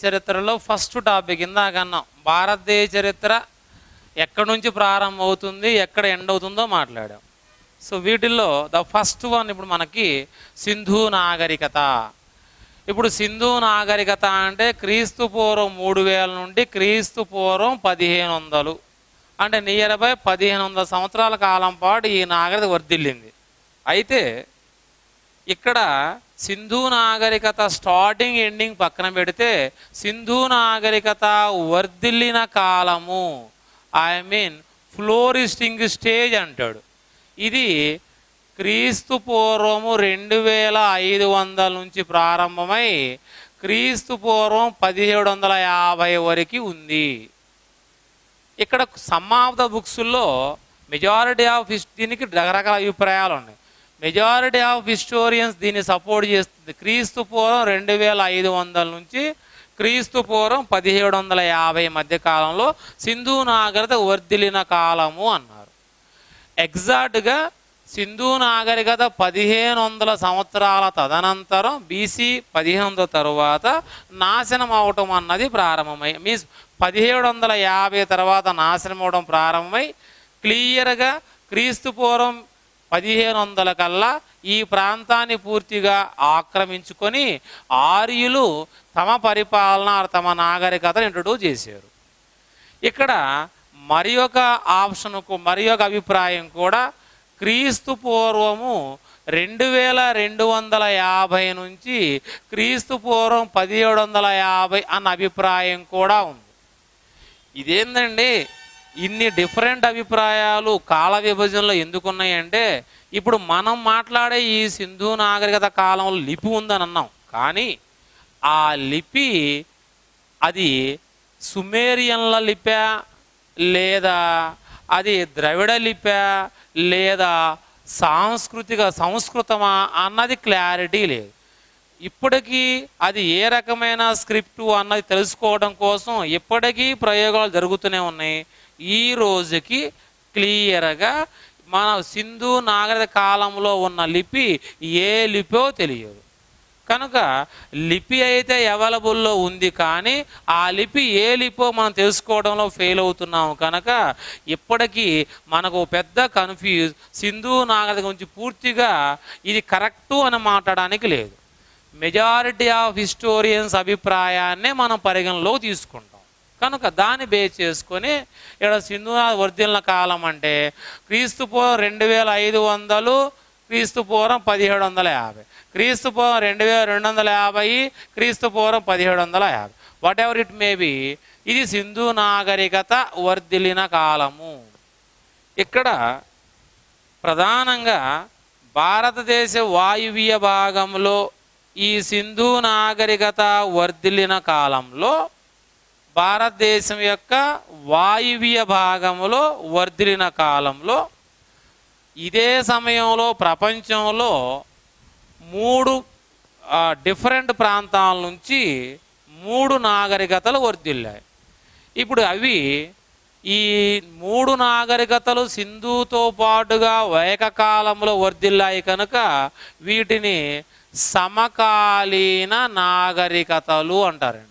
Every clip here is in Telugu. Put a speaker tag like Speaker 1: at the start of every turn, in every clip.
Speaker 1: చరిత్రలో ఫస్ట్ టాపిక్ ఇందాక అన్నాం భారతదేశ చరిత్ర ఎక్కడి నుంచి ప్రారంభం అవుతుంది ఎక్కడ ఎండ్ అవుతుందో మాట్లాడాం సో వీటిల్లో ద ఫస్ట్ వన్ ఇప్పుడు మనకి సింధు నాగరికత ఇప్పుడు సింధు నాగరికత అంటే క్రీస్తు పూర్వం మూడు వేల నుండి క్రీస్తు పూర్వం పదిహేను వందలు అంటే నియర్ బై పదిహేను వందల సంవత్సరాల కాలం పాటు ఈ నాగరికత వర్ధిల్లింది అయితే ఇక్కడ సింధు నాగరికత స్టార్టింగ్ ఎండింగ్ పక్కన పెడితే సింధు నాగరికత వర్ధిల్లిన కాలము ఐ మీన్ ఫ్లోరిస్టింగ్ స్టేజ్ అంటాడు ఇది క్రీస్తు పూర్వము రెండు వేల ఐదు వందల నుంచి ప్రారంభమై క్రీస్తు పూర్వం పదిహేడు వందల యాభై వరకు ఉంది ఇక్కడ సమ్ ఆఫ్ ద బుక్స్లో మెజారిటీ ఆఫ్ హిస్ దీనికి రకరకాల అభిప్రాయాలు ఉన్నాయి మెజారిటీ ఆఫ్ హిస్టోరియన్స్ దీన్ని సపోర్ట్ చేస్తుంది క్రీస్తు పూర్వం రెండు వేల ఐదు వందల నుంచి క్రీస్తు పూర్వం పదిహేడు వందల యాభై మధ్య కాలంలో సింధు నాగరికత వర్ధిల్లిన కాలము అన్నారు ఎగ్జాక్ట్గా సింధు నాగరికత పదిహేను వందల సంవత్సరాల తదనంతరం బీసీ పదిహేను వందల తరువాత నాశనం అవటం అన్నది ప్రారంభమై మీన్స్ పదిహేడు వందల యాభై తర్వాత నాశనం అవడం ప్రారంభమై క్లియర్గా క్రీస్తు పూర్వం పదిహేను వందల కల్లా ఈ ప్రాంతాన్ని పూర్తిగా ఆక్రమించుకొని ఆర్యులు తమ పరిపాలన తమ నాగరికతను ఇంట్రడ్యూస్ చేశారు ఇక్కడ మరి ఒక ఆప్షన్కు మరి ఒక అభిప్రాయం కూడా క్రీస్తు పూర్వము రెండు వేల రెండు వందల యాభై నుంచి క్రీస్తు పూర్వం పదిహేడు వందల యాభై అన్న అభిప్రాయం కూడా ఉంది ఇదేందండి ఇన్ని డిఫరెంట్ అభిప్రాయాలు కాల విభజనలో ఎందుకున్నాయంటే ఇప్పుడు మనం మాట్లాడే ఈ సింధు నాగరికత కాలంలో లిపి ఉందని అన్నాం కానీ ఆ లిపి అది సుమేరియన్ల లిపా లేదా అది ద్రవిడ లిపా లేదా సాంస్కృతిక సంస్కృతమా అన్నది క్లారిటీ లేదు ఇప్పటికీ అది ఏ రకమైన స్క్రిప్టు అన్నది తెలుసుకోవడం కోసం ఇప్పటికీ ప్రయోగాలు జరుగుతూనే ఉన్నాయి ఈ రోజుకి క్లియర్గా మన సింధు నాగరిక కాలంలో ఉన్న లిపి ఏ లిపో తెలియదు కనుక లిపి అయితే అవైలబుల్లో ఉంది కానీ ఆ లిపి ఏ లిపో మనం తెలుసుకోవడంలో ఫెయిల్ అవుతున్నాము కనుక ఇప్పటికీ మనకు పెద్ద కన్ఫ్యూజ్ సింధు నాగరిక గురించి పూర్తిగా ఇది కరెక్టు అని మాట్లాడడానికి లేదు మెజారిటీ ఆఫ్ హిస్టోరియన్స్ అభిప్రాయాన్నే మనం పరిగణలో తీసుకుంటాం కనుక దాన్ని బేస్ చేసుకొని ఇక్కడ సింధు వర్ధిల్లిన కాలం అంటే క్రీస్తు పూర్వం రెండు వేల ఐదు వందలు క్రీస్తు పూర్వం పదిహేడు వందల యాభై క్రీస్తు పూర్వం రెండు వేల రెండు వందల యాభై క్రీస్తు పూర్వం పదిహేడు వందల యాభై whatever it may be ఇది సింధు నాగరికత వర్ధిల్లిన కాలము ఇక్కడ ప్రధానంగా భారతదేశ వాయువ్య భాగంలో ఈ సింధు నాగరికత వర్ధిల్లిన కాలంలో భారతదేశం యొక్క వాయువ్య భాగంలో వర్ధిల్లిన కాలంలో ఇదే సమయంలో ప్రపంచంలో మూడు డిఫరెంట్ ప్రాంతాల నుంచి మూడు నాగరికతలు వర్ధిల్లాయి ఇప్పుడు అవి ఈ మూడు నాగరికతలు సింధుతో పాటుగా ఏకకాలంలో వర్ధిల్లాయి కనుక వీటిని సమకాలీన నాగరికతలు అంటారండి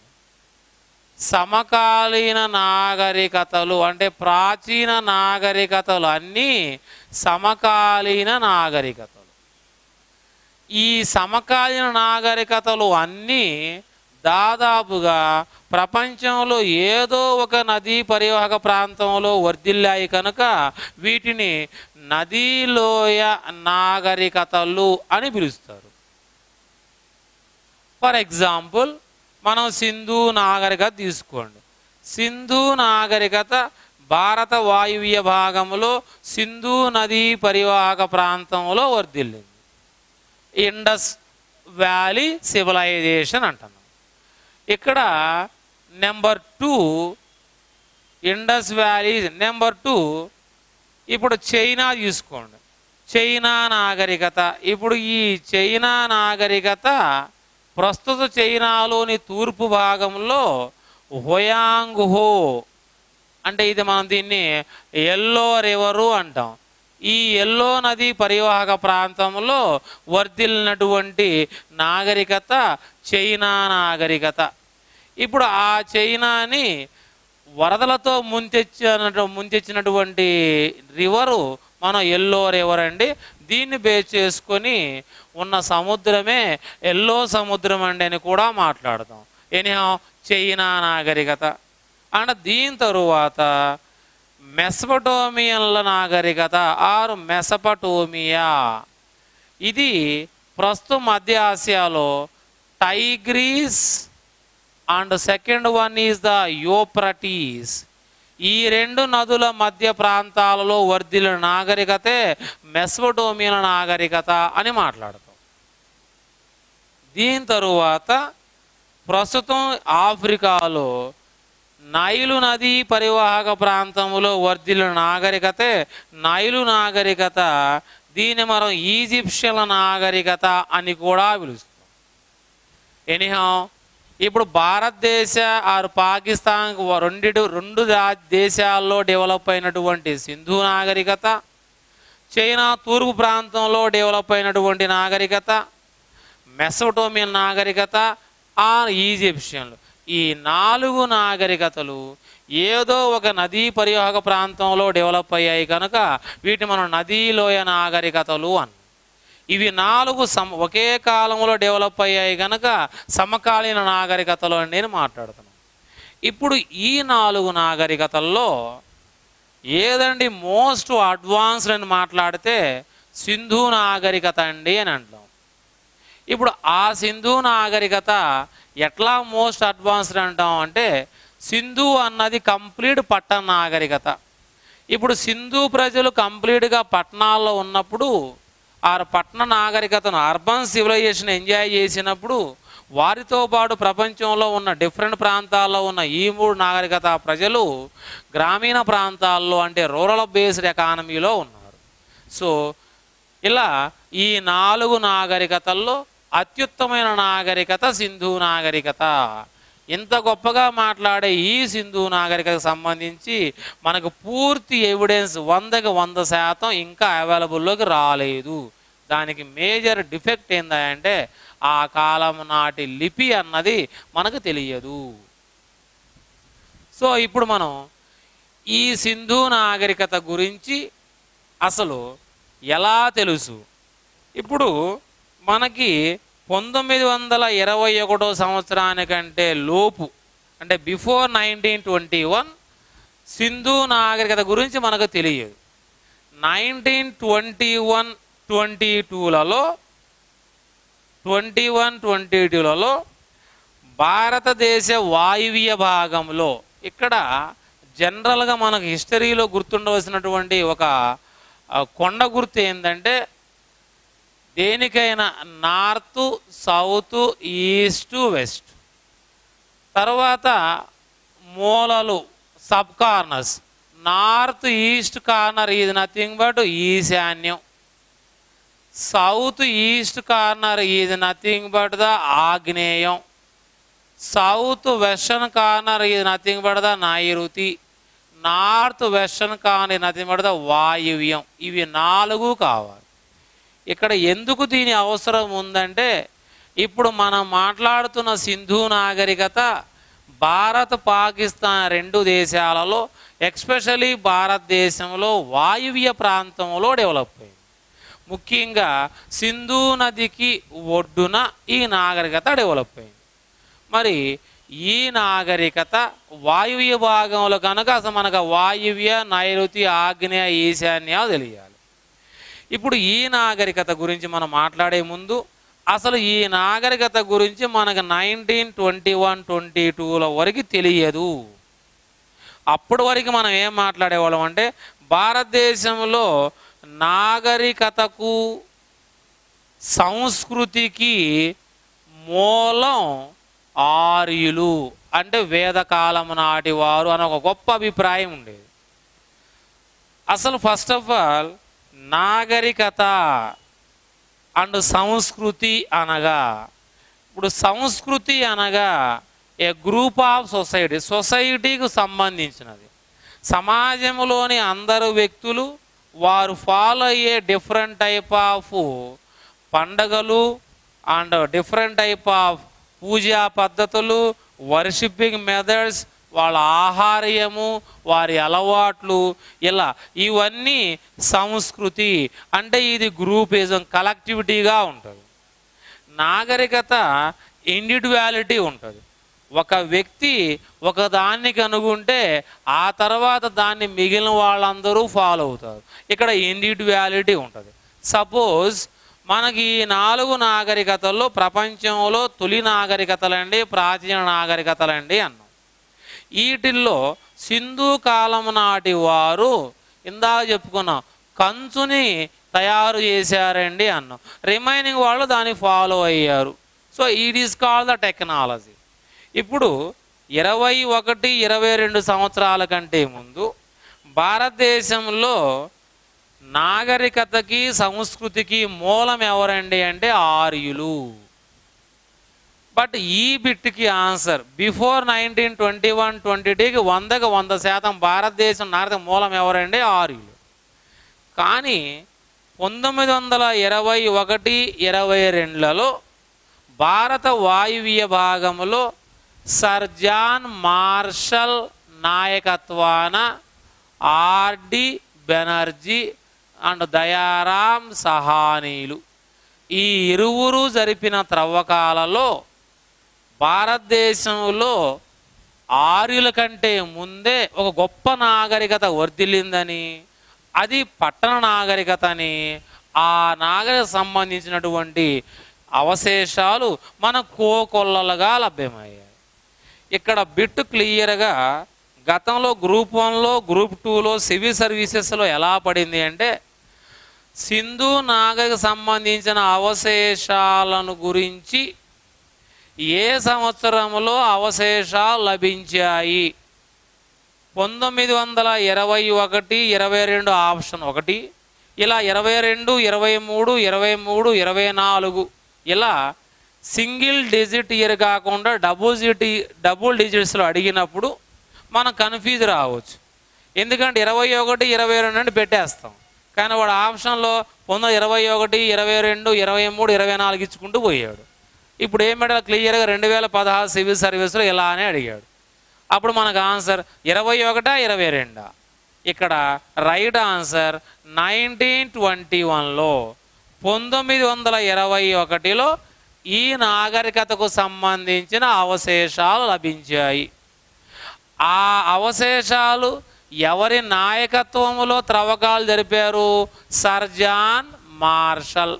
Speaker 1: సమకాలీన నాగరికతలు అంటే ప్రాచీన నాగరికతలు అన్నీ సమకాలీన నాగరికతలు ఈ సమకాలీన నాగరికతలు అన్నీ దాదాపుగా ప్రపంచంలో ఏదో ఒక నదీ పరివాహక ప్రాంతంలో వర్ధిల్లాయి కనుక వీటిని నదీలోయ నాగరికతలు అని పిలుస్తారు ఫర్ ఎగ్జాంపుల్ మనం సింధు నాగరికత తీసుకోండి సింధు నాగరికత భారత వాయువ్య భాగంలో సింధు నదీ పరివాహక ప్రాంతంలో వర్ధిల్లింది ఇండస్ వ్యాలీ సివిలైజేషన్ అంటున్నాం ఇక్కడ number two Indus valley number two ఇప్పుడు చైనా తీసుకోండి చైనా నాగరికత ఇప్పుడు ఈ చైనా నాగరికత ప్రస్తుత చైనాలోని తూర్పు భాగంలో హొయాంగ్ హో అంటే ఇది మనం దీన్ని ఎల్లో రివరు అంటాం ఈ ఎల్లో నది పరివాహక ప్రాంతంలో వర్ధిల్లినటువంటి నాగరికత చైనా నాగరికత ఇప్పుడు ఆ చైనాని వరదలతో ముంచెచ్చిన ముంచెచ్చినటువంటి రివరు మనం ఎల్లో రివర్ అండి దీన్ని బేస్ చేసుకొని ఉన్న సముద్రమే ఎల్లో సముద్రం అండి అని కూడా మాట్లాడతాం ఎనిహా చైనా నాగరికత అండ్ దీని తరువాత మెసపటోమియన్ల నాగరికత ఆరు మెసపటోమియా ఇది ప్రస్తుతం మధ్య ఆసియాలో Tigris and second one is the Euphrates ఈ రెండు నదుల మధ్య ప్రాంతాలలో వర్ధిల్లిన నాగరికతే మెస్వటోమియన్ నాగరికత అని మాట్లాడతాం దీని తరువాత ప్రస్తుతం ఆఫ్రికాలో నైలు నదీ పరివాహక ప్రాంతంలో వర్ధిల్లిన నాగరికతే నైలు నాగరికత దీన్ని మనం ఈజిప్షియన్ నాగరికత అని కూడా పిలుస్తాం ఎనీహా ఇప్పుడు భారతదేశ ఆరు పాకిస్తాన్ రెండు రెండు రా- దేశాల్లో డెవలప్ అయినటువంటి సింధు నాగరికత చైనా తూర్పు ప్రాంతంలో డెవలప్ అయినటువంటి నాగరికత మెసోటోమియన్ నాగరికత ఆ ఈజిప్షియన్లు ఈ నాలుగు నాగరికతలు ఏదో ఒక నదీ పరివాహక ప్రాంతంలో డెవలప్ అయ్యాయి కనుక వీటిని మనం నదీలోయ నాగరికతలు అన్నాం ఇవి నాలుగు సమ ఒకే కాలంలో డెవలప్ అయ్యాయి కనుక సమకాలీన నాగరికతలు అని నేను మాట్లాడుతున్నాను ఇప్పుడు ఈ నాలుగు నాగరికతల్లో ఏదండి మోస్ట్ అడ్వాన్స్డ్ అని మాట్లాడితే సింధు నాగరికత అండి అని అంటాం ఇప్పుడు ఆ సింధు నాగరికత ఎట్లా మోస్ట్ అడ్వాన్స్డ్ అంటాం అంటే సింధు అన్నది కంప్లీట్ పట్టణ నాగరికత ఇప్పుడు సింధు ప్రజలు కంప్లీట్గా పట్టణాల్లో ఉన్నప్పుడు ఆ పట్టణ నాగరికతను అర్బన్ సివిలైజేషన్ ఎంజాయ్ చేసినప్పుడు వారితో పాటు ప్రపంచంలో ఉన్న డిఫరెంట్ ప్రాంతాల్లో ఉన్న ఈ మూడు నాగరికత ప్రజలు గ్రామీణ ప్రాంతాల్లో అంటే రూరల్ బేస్డ్ ఎకానమీలో ఉన్నారు సో ఇలా ఈ నాలుగు నాగరికతల్లో అత్యుత్తమైన నాగరికత సింధు నాగరికత ఇంత గొప్పగా మాట్లాడే ఈ సింధు నాగరికతకు సంబంధించి మనకు పూర్తి ఎవిడెన్స్ వందకి వంద శాతం ఇంకా అవైలబుల్లోకి రాలేదు దానికి మేజర్ డిఫెక్ట్ ఏందంటే ఆ కాలం నాటి లిపి అన్నది మనకు తెలియదు సో ఇప్పుడు మనం ఈ సింధు నాగరికత గురించి అసలు ఎలా తెలుసు ఇప్పుడు మనకి పంతొమ్మిది వందల ఇరవై ఒకటో సంవత్సరానికంటే లోపు అంటే before nineteen twenty one Sindhu నాగరికత గురించి మనకు తెలియదు నైన్టీన్ ట్వంటీ వన్ ట్వంటీ టూలలో ట్వంటీ వన్ ట్వంటీ టూలలో భారతదేశ వాయువ్య భాగంలో ఇక్కడ జనరల్గా మనకు హిస్టరీలో గుర్తుండవలసినటువంటి ఒక ఆ, కొండ గుర్తు ఏంటంటే దేనికైనా నార్త్ సౌత్ ఈస్ట్ వెస్ట్ తర్వాత మూలలు sub corners north east corner is nothing but ఈశాన్యం south east corner is nothing but the ఆగ్నేయం south western corner is nothing but the నైరుతి north western corner nothing but the వాయువ్యం ఇవి నాలుగు కావాలి ఇక్కడ ఎందుకు దీని అవసరం ఉందంటే ఇప్పుడు మనం మాట్లాడుతున్న సింధు నాగరికత భారత్ పాకిస్తాన్ రెండు దేశాలలో ఎక్స్పెషలీ భారతదేశంలో వాయువ్య ప్రాంతంలో డెవలప్ అయింది ముఖ్యంగా సింధు నదికి ఒడ్డున ఈ నాగరికత డెవలప్ అయింది మరి ఈ నాగరికత వాయువ్య భాగంలో కనుక అసలు మనకు వాయువ్య నైరుతి ఆగ్నేయ ఈశాన్యాలు తెలియాలి ఇప్పుడు ఈ నాగరికత గురించి మనం మాట్లాడే ముందు అసలు ఈ నాగరికత గురించి మనకు నైన్టీన్ ట్వంటీ వన్ ట్వంటీ టూల వరకు తెలియదు అప్పటి వరకు మనం ఏం మాట్లాడేవాళ్ళం అంటే భారతదేశంలో నాగరికతకు సంస్కృతికి మూలం ఆర్యులు అంటే వేదకాలం నాటి వారు అని ఒక గొప్ప అభిప్రాయం ఉండేది అసలు ఫస్ట్ ఆఫ్ ఆల్ నాగరికత అండ్ సంస్కృతి అనగా ఇప్పుడు సంస్కృతి అనగా ఏ గ్రూప్ ఆఫ్ సొసైటీ సొసైటీకి సంబంధించినది సమాజంలోని అందరు వ్యక్తులు వారు ఫాలో అయ్యే డిఫరెంట్ టైప్ ఆఫ్ పండగలు అండ్ డిఫరెంట్ టైప్ ఆఫ్ పూజా పద్ధతులు వర్షిప్పింగ్ మెథడ్స్ వాళ్ళ ఆహార్యము వారి అలవాట్లు ఇలా ఇవన్నీ సంస్కృతి అంటే ఇది గ్రూపిజం కలెక్టివిటీగా ఉంటుంది నాగరికత ఇండివిడువాలిటీ ఉంటుంది ఒక వ్యక్తి ఒక దాన్ని కనుగొంటే ఆ తర్వాత దాన్ని మిగిలిన వాళ్ళందరూ ఫాలో అవుతారు ఇక్కడ ఇండివిడువాలిటీ ఉంటుంది సపోజ్ మనకి ఈ నాలుగు నాగరికతల్లో ప్రపంచంలో తొలి నాగరికతలండి ప్రాచీన నాగరికతలండి అన్నాం వీటిల్లో సింధు కాలం నాటి వారు ఇందాక చెప్పుకున్నాం కంచుని తయారు చేశారండి అన్నాం రిమైనింగ్ వాళ్ళు దాన్ని ఫాలో అయ్యారు so it is call the technology ఇప్పుడు ఇరవై ఒకటి ఇరవై రెండు సంవత్సరాల కంటే ముందు భారతదేశంలో నాగరికతకి సంస్కృతికి మూలం ఎవరండి అంటే ఆర్యులు బట్ ఈ బిట్కి answer before nineteen twenty one twenty టూకి వందకు వంద శాతం భారతదేశం నాగరిక మూలం ఎవరండి ఆర్యులు కానీ పంతొమ్మిది వందల ఇరవై ఒకటి ఇరవై రెండులలో భారత వాయువ్య భాగంలో సర్ జాన్ మార్షల్ నాయకత్వాన ఆర్డి బెనర్జీ అండ్ దయారాం సహానీలు ఈ ఇరువురు జరిపిన త్రవ్వకాలలో భారతదేశంలో ఆర్యుల కంటే ముందే ఒక గొప్ప నాగరికత వర్ధిల్లిందని అది పట్టణ నాగరికత అని ఆ నాగరిక సంబంధించినటువంటి అవశేషాలు మన కోకొల్లలుగా లభ్యమయ్యాయి ఇక్కడ బిట్ క్లియర్గా గతంలో గ్రూప్ వన్లో గ్రూప్ టూలో సివిల్ సర్వీసెస్లో ఎలా పడింది అంటే సింధు నాగరికి సంబంధించిన అవశేషాలను గురించి ఏ సంవత్సరంలో అవశేషాలు లభించాయి పంతొమ్మిది వందల ఇరవై ఒకటి ఇరవై రెండు ఆప్షన్ ఒకటి ఇలా ఇరవై రెండు ఇరవై మూడు ఇరవై మూడు ఇరవై నాలుగు ఇలా సింగిల్ డిజిట్ ఇయర్ కాకుండా డబుల్ డిజిట్ డబుల్ డిజిట్స్లో అడిగినప్పుడు మనం కన్ఫ్యూజ్ రావచ్చు ఎందుకంటే ఇరవై ఒకటి ఇరవై రెండు అని పెట్టేస్తాం కానీ వాడు ఆప్షన్లో పంతొమ్మిది ఇరవై ఒకటి ఇరవై రెండు ఇరవై మూడు ఇరవై నాలుగు ఇచ్చుకుంటూ పోయాడు ఇప్పుడు ఏం పెట్టాలి క్లియర్గా రెండు వేల పదహారు సివిల్ సర్వీస్లో ఇలానే అడిగాడు అప్పుడు మనకు ఆన్సర్ ఇరవై ఒకటా ఇరవై రెండా ఇక్కడ రైట్ ఆన్సర్ నైన్టీన్ ట్వంటీ వన్లో పంతొమ్మిది వందల ఇరవై ఒకటిలో ఈ నాగరికతకు సంబంధించిన అవశేషాలు లభించాయి ఆ అవశేషాలు ఎవరి నాయకత్వములో త్రవ్వకాలు జరిపారు సర్జాన్ మార్షల్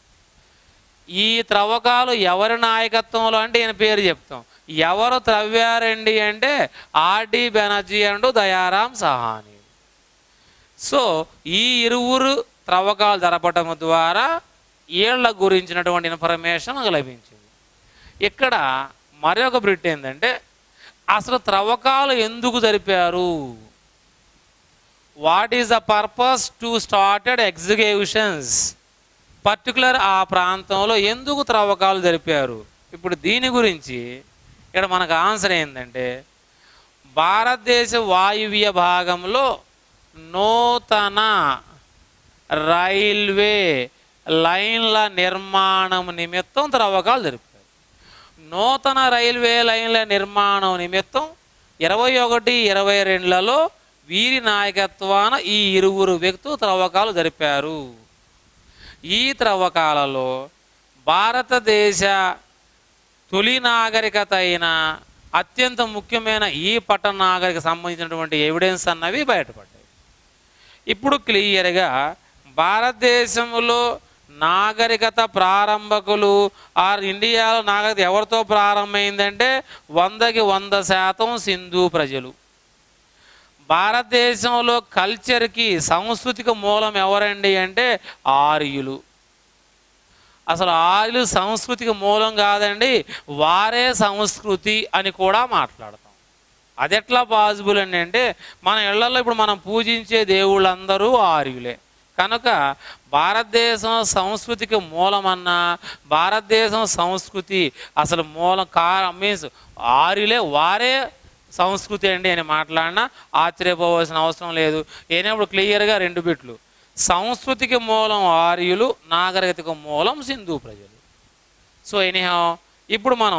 Speaker 1: ఈ త్రవ్వకాలు ఎవరి నాయకత్వంలో అంటే ఈయన పేరు చెప్తాం ఎవరు త్రవ్వారండి అంటే R D Banerjee and Dayaram Sahni so ఈ ఇరువురు త్రవ్వకాలు జరపటం ద్వారా వీళ్ళ గురించినటువంటి ఇన్ఫర్మేషన్ మనకు లభించింది ఇక్కడ మరొక బ్రిట్ ఏంటంటే అసలు త్రవ్వకాలు ఎందుకు జరిపారు what is the purpose to started executions particular ఆ ప్రాంతంలో ఎందుకు త్రవ్వకాలు జరిపారు ఇప్పుడు దీని గురించి ఇక్కడ మనకు ఆన్సర్ ఏంటంటే భారతదేశ వాయువ్య భాగంలో నూతన రైల్వే లైన్ల నిర్మాణం నిమిత్తం త్రవ్వకాలు జరిపారు నూతన రైల్వే లైన్ల నిర్మాణం నిమిత్తం ఇరవై ఒకటి ఇరవై రెండులలో వీరి నాయకత్వాన ఈ ఇరువురు వ్యక్తులు త్రవ్వకాలు జరిపారు ఈ త్రవ్వకాలలో భారతదేశ తొలి నాగరికత అయిన అత్యంత ముఖ్యమైన ఈ పట్టణ నాగరిక సంబంధించినటువంటి ఎవిడెన్స్ అన్నవి బయటపడ్డాయి ఇప్పుడు క్లియర్గా భారతదేశంలో నాగరికత ప్రారంభకులు ఆర్ ఇండియాలో నాగరికత ఎవరితో ప్రారంభమైందంటే వందకి వంద శాతం సింధు ప్రజలు భారతదేశంలో కల్చర్కి సాంస్కృతిక మూలం ఎవరండి అంటే ఆర్యులు అసలు ఆర్యులు సంస్కృతికి మూలం కాదండి వారే సంస్కృతి అని కూడా మాట్లాడతాం అది ఎట్లా పాసిబుల్ అండి అంటే మన ఇళ్లలో ఇప్పుడు మనం పూజించే దేవుళ్ళందరూ ఆర్యులే కనుక భారతదేశం సంస్కృతికి మూలమన్నా భారతదేశం సంస్కృతి అసలు మూలం కా మీన్స్ ఆర్యులే వారే సంస్కృతి అండి అని మాట్లాడినా ఆశ్చర్యపోవాల్సిన అవసరం లేదు ఏనప్పుడు క్లియర్గా రెండు బిట్లు సంస్కృతికి మూలం ఆర్యులు నాగరికతకు మూలం సింధు ప్రజలు సో ఎనీహా ఇప్పుడు మనం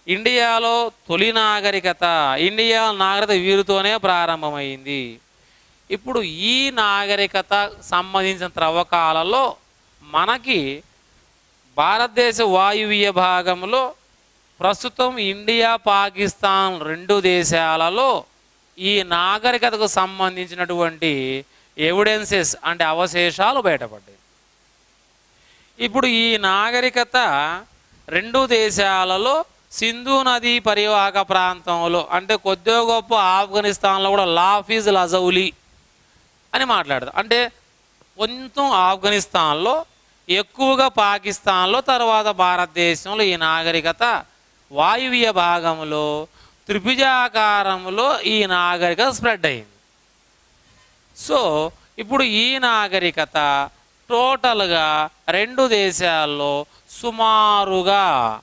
Speaker 1: ఇండియాలో తొలి నాగరికత ఇండియా నాగరికత వీరితోనే ప్రారంభమైంది ఇప్పుడు ఈ నాగరికత సంబంధించిన త్రవ్వకాలలో మనకి భారతదేశ వాయువ్య భాగంలో ప్రస్తుతం ఇండియా పాకిస్తాన్ రెండు దేశాలలో ఈ నాగరికతకు సంబంధించినటువంటి ఎవిడెన్సెస్ అంటే అవశేషాలు బయటపడ్డాయి ఇప్పుడు ఈ నాగరికత రెండు దేశాలలో సింధు నది పరివాహక ప్రాంతంలో అంటే కొద్దిగా గొప్ప ఆఫ్ఘనిస్తాన్లో కూడా లాఫీజ్ లజౌలి అని మాట్లాడతారు అంటే కొంచెం ఆఫ్ఘనిస్తాన్లో ఎక్కువగా పాకిస్తాన్లో తర్వాత భారతదేశంలో ఈ నాగరికత వాయువ్య భాగంలో త్రిభుజాకారంలో ఈ నాగరికత స్ప్రెడ్ అయింది సో ఇప్పుడు ఈ నాగరికత టోటల్గా రెండు దేశాల్లో సుమారుగా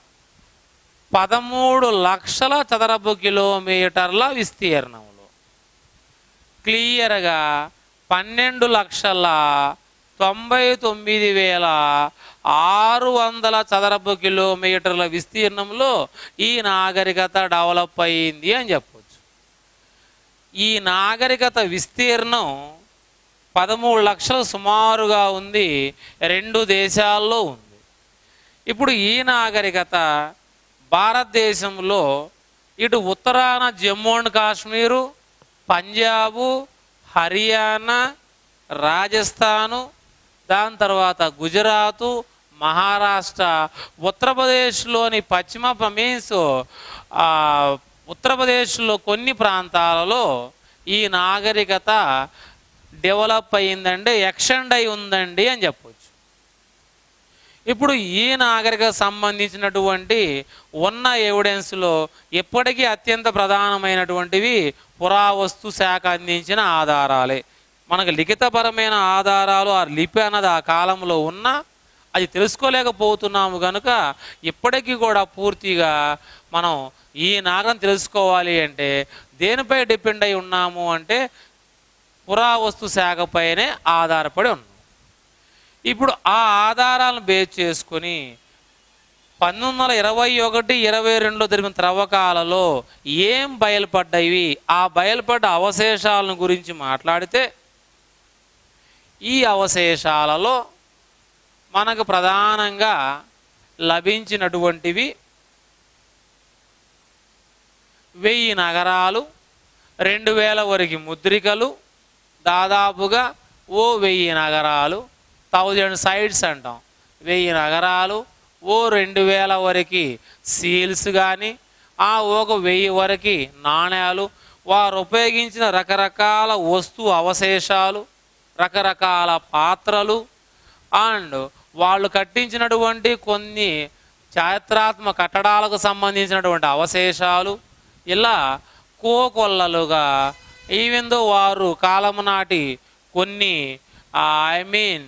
Speaker 1: పదమూడు లక్షల చదరపు కిలోమీటర్ల విస్తీర్ణంలో క్లియర్గా పన్నెండు లక్షల తొంభై తొమ్మిది వేల ఆరు వందల చదరపు కిలోమీటర్ల విస్తీర్ణంలో ఈ నాగరికత డెవలప్ అయింది అని చెప్పొచ్చు ఈ నాగరికత విస్తీర్ణం పదమూడు లక్షలు సుమారుగా ఉంది రెండు దేశాల్లో ఉంది ఇప్పుడు ఈ నాగరికత భారతదేశంలో ఇటు ఉత్తరాన జమ్మూ అండ్ కాశ్మీరు పంజాబు హర్యానా రాజస్థాను దాని తర్వాత గుజరాతు మహారాష్ట్ర ఉత్తరప్రదేశ్లోని పశ్చిమ మీన్స్ ఉత్తరప్రదేశ్లో కొన్ని ప్రాంతాలలో ఈ నాగరికత డెవలప్ అయిందండి ఎక్స్టెండ్ అయి ఉందండి అని చెప్పొచ్చు ఇప్పుడు ఈ నాగరికత సంబంధించినటువంటి ఉన్న ఎవిడెన్స్లో ఇప్పటికీ అత్యంత ప్రధానమైనటువంటివి పురావస్తు శాఖ అందించిన ఆధారాలే మనకు లిఖితపరమైన ఆధారాలు ఆ లిపి అన్నది ఆ కాలంలో ఉన్నా అది తెలుసుకోలేకపోతున్నాము కనుక ఇప్పటికీ కూడా పూర్తిగా మనం ఈ నాగరం తెలుసుకోవాలి అంటే దేనిపై డిపెండ్ అయి ఉన్నాము అంటే పురావస్తు శాఖపైనే ఆధారపడి ఉన్నాం ఇప్పుడు ఆ ఆధారాలను బేస్ చేసుకొని పంతొమ్మిది వందల ఇరవై ఒకటి ఇరవై రెండులో జరిగిన త్రవ్వకాలలో ఏం బయలుపడ్డాయి ఆ బయలుపడ్డ అవశేషాలను గురించి మాట్లాడితే ఈ అవశేషాలలో మనకు ప్రధానంగా లభించినటువంటివి వెయ్యి నగరాలు రెండు వేల వరకు ముద్రికలు దాదాపుగా ఓ వెయ్యి నగరాలు థౌజండ్ సైట్స్ అంటాం వెయ్యి నగరాలు ఓ రెండు వేల వరకు సీల్స్ కానీ ఆ ఒక వెయ్యి వరకు నాణ్యాలు వారు ఉపయోగించిన రకరకాల వస్తు అవశేషాలు రకరకాల పాత్రలు అండ్ వాళ్ళు కట్టించినటువంటి కొన్ని చారిత్రాత్మక కట్టడాలకు సంబంధించినటువంటి అవశేషాలు ఇలా కోకొల్లలుగా ఈవెందో వారు కాలము నాటి కొన్ని ఐ మీన్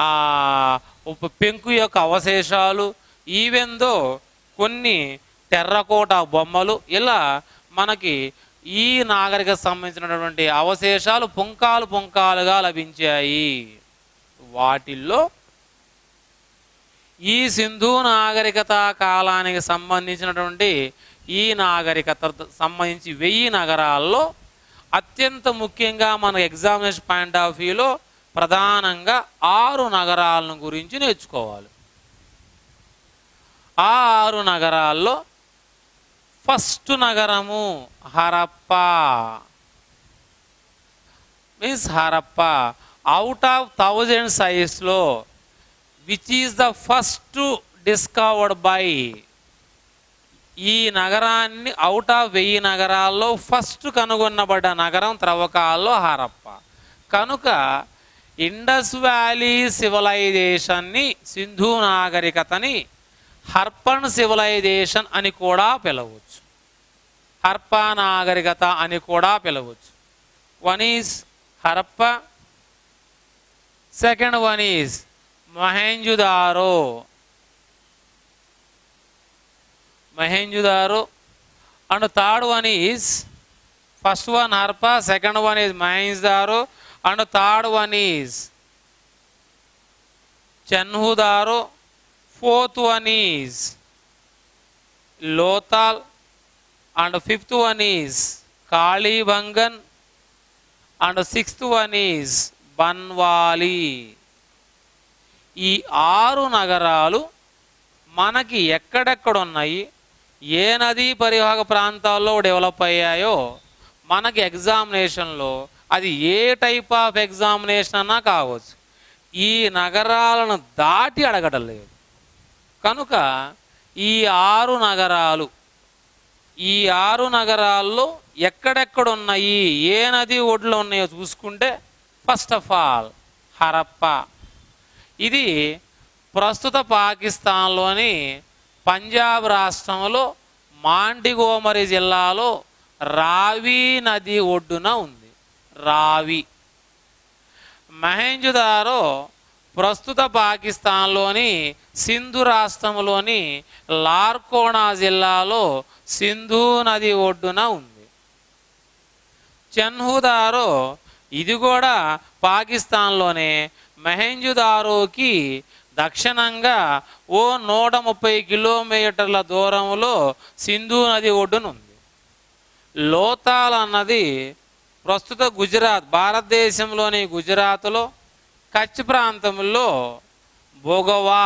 Speaker 1: పెంకు యొక్క అవశేషాలు ఈవెందో కొన్ని టెర్రకోట బొమ్మలు ఇలా మనకి ఈ నాగరికత సంబంధించినటువంటి అవశేషాలు పుంకాలు పుంకాలుగా లభించాయి వాటిల్లో ఈ సింధు నాగరికత కాలానికి సంబంధించినటువంటి ఈ నాగరికత సంబంధించి వెయ్యి నగరాల్లో అత్యంత ముఖ్యంగా మన ఎగ్జామినేషన్ పాయింట్ ఆఫ్ వ్యూలో ప్రధానంగా ఆరు నగరాలను గురించి నేర్చుకోవాలి ఆ ఆరు నగరాల్లో ఫస్ట్ నగరము Harappa means Harappa out of thousand సైజ్లో which is the first discovered by ఈ నగరాన్ని అవుట్ ఆఫ్ వెయ్యి నగరాల్లో ఫస్ట్ కనుగొనబడ్డ నగరం త్రవ్వకాల్లో హరప్ప కనుక ఇండస్ వ్యాలీ సివిలైజేషన్ని సింధు నాగరికతని హర్పన్ సివిలైజేషన్ అని కూడా పిలవచ్చు హర్ప నాగరికత అని కూడా పిలవచ్చు one is Harappa second one is Mohenjodaro Mohenjodaro and third one is first one Harappa second one is Mohenjodaro and third one is Chanhudaro fourth one is Lothal and fifth one is Kalibangan and sixth one is Banawali ఈ ఆరు నగరాలు మనకి ఎక్కడెక్కడ ఉన్నాయి ఏ నదీ పరివాహక ప్రాంతాల్లో డెవలప్ అయ్యాయో మనకి ఎగ్జామినేషన్లో అది ఏ టైప్ ఆఫ్ ఎగ్జామినేషన్ అన్నా కావచ్చు ఈ నగరాలను దాటి అడగడం లేదు కనుక ఈ ఆరు నగరాలు ఈ ఆరు నగరాల్లో ఎక్కడెక్కడ ఉన్నాయి ఏ నది ఒడ్లు ఉన్నాయో చూసుకుంటే ఫస్ట్ ఆఫ్ ఆల్ హరప్ప ఇది ప్రస్తుత పాకిస్తాన్లోని పంజాబ్ రాష్ట్రంలో మాండిగోమరి జిల్లాలో రావి నది ఒడ్డున ఉంది రావి మహేంజుదారో ప్రస్తుత పాకిస్తాన్లోని సింధు రాష్ట్రంలోని లార్కోనా జిల్లాలో సింధు నది ఒడ్డున ఉంది చెన్హుదారో ఇది కూడా పాకిస్తాన్లోనే మెహెంజుదారోకి దక్షిణంగా ఓ నూట ముప్పై కిలోమీటర్ల దూరంలో సింధు నది ఒడ్డున ఉంది లోతాల్ అన్నది ప్రస్తుత గుజరాత్ భారతదేశంలోని గుజరాత్లో కచ్ ప్రాంతంలో బొగవా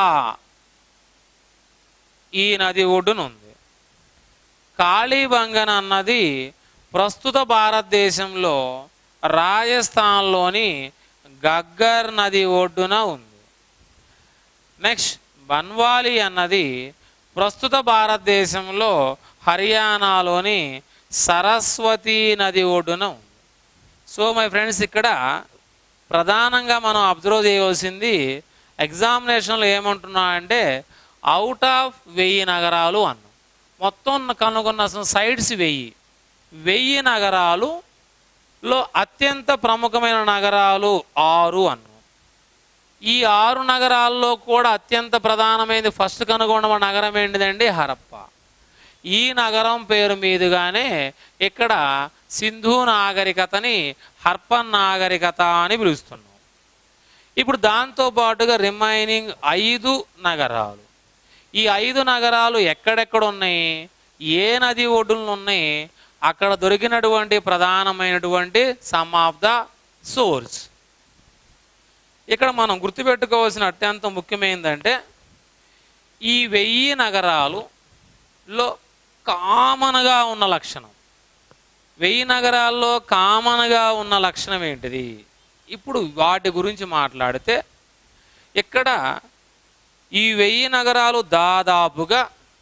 Speaker 1: ఈ నది ఒడ్డున ఉంది కాళీబంగన్ అన్నది ప్రస్తుత భారతదేశంలో రాజస్థాన్లోని గగ్గర్ నది ఒడ్డున ఉంది నెక్స్ట్ బన్వాలి అన్నది ప్రస్తుత భారతదేశంలో హర్యానాలోని సరస్వతి నది ఒడ్డున ఉంది సో మై ఫ్రెండ్స్ ఇక్కడ ప్రధానంగా మనం అబ్జర్వ్ చేయవలసింది ఎగ్జామినేషన్లో ఏమంటున్నా అంటే అవుట్ ఆఫ్ వెయ్యి నగరాలు అన్నాం మొత్తం కనుగొన్న సైడ్స్ వెయ్యి వెయ్యి నగరాలు లో అత్యంత ప్రముఖమైన నగరాలు ఆరు అన్నాం ఈ ఆరు నగరాల్లో కూడా అత్యంత ప్రధానమైనది ఫస్ట్ కనుగొన్న నగరం ఏంటిదండి హరప్ప ఈ నగరం పేరు మీదుగానే ఇక్కడ సింధు నాగరికతని హర్పన్ నాగరికత అని పిలుస్తున్నాం ఇప్పుడు దాంతో పాటుగా రిమైనింగ్ ఐదు నగరాలు ఈ ఐదు నగరాలు ఎక్కడెక్కడ ఉన్నాయి ఏ నది ఒడ్డులు ఉన్నాయి అక్కడ దొరికినటువంటి ప్రధానమైనటువంటి సమ్ ఆఫ్ ద సోర్స్ ఇక్కడ మనం గుర్తుపెట్టుకోవాల్సిన అత్యంత ముఖ్యమైనదంటే ఈ వెయ్యి నగరాలులో కామన్గా ఉన్న లక్షణం వెయ్యి నగరాల్లో కామన్గా ఉన్న లక్షణం ఏంటిది ఇప్పుడు వాటి గురించి మాట్లాడితే ఇక్కడ ఈ వెయ్యి నగరాలు దాదాపుగా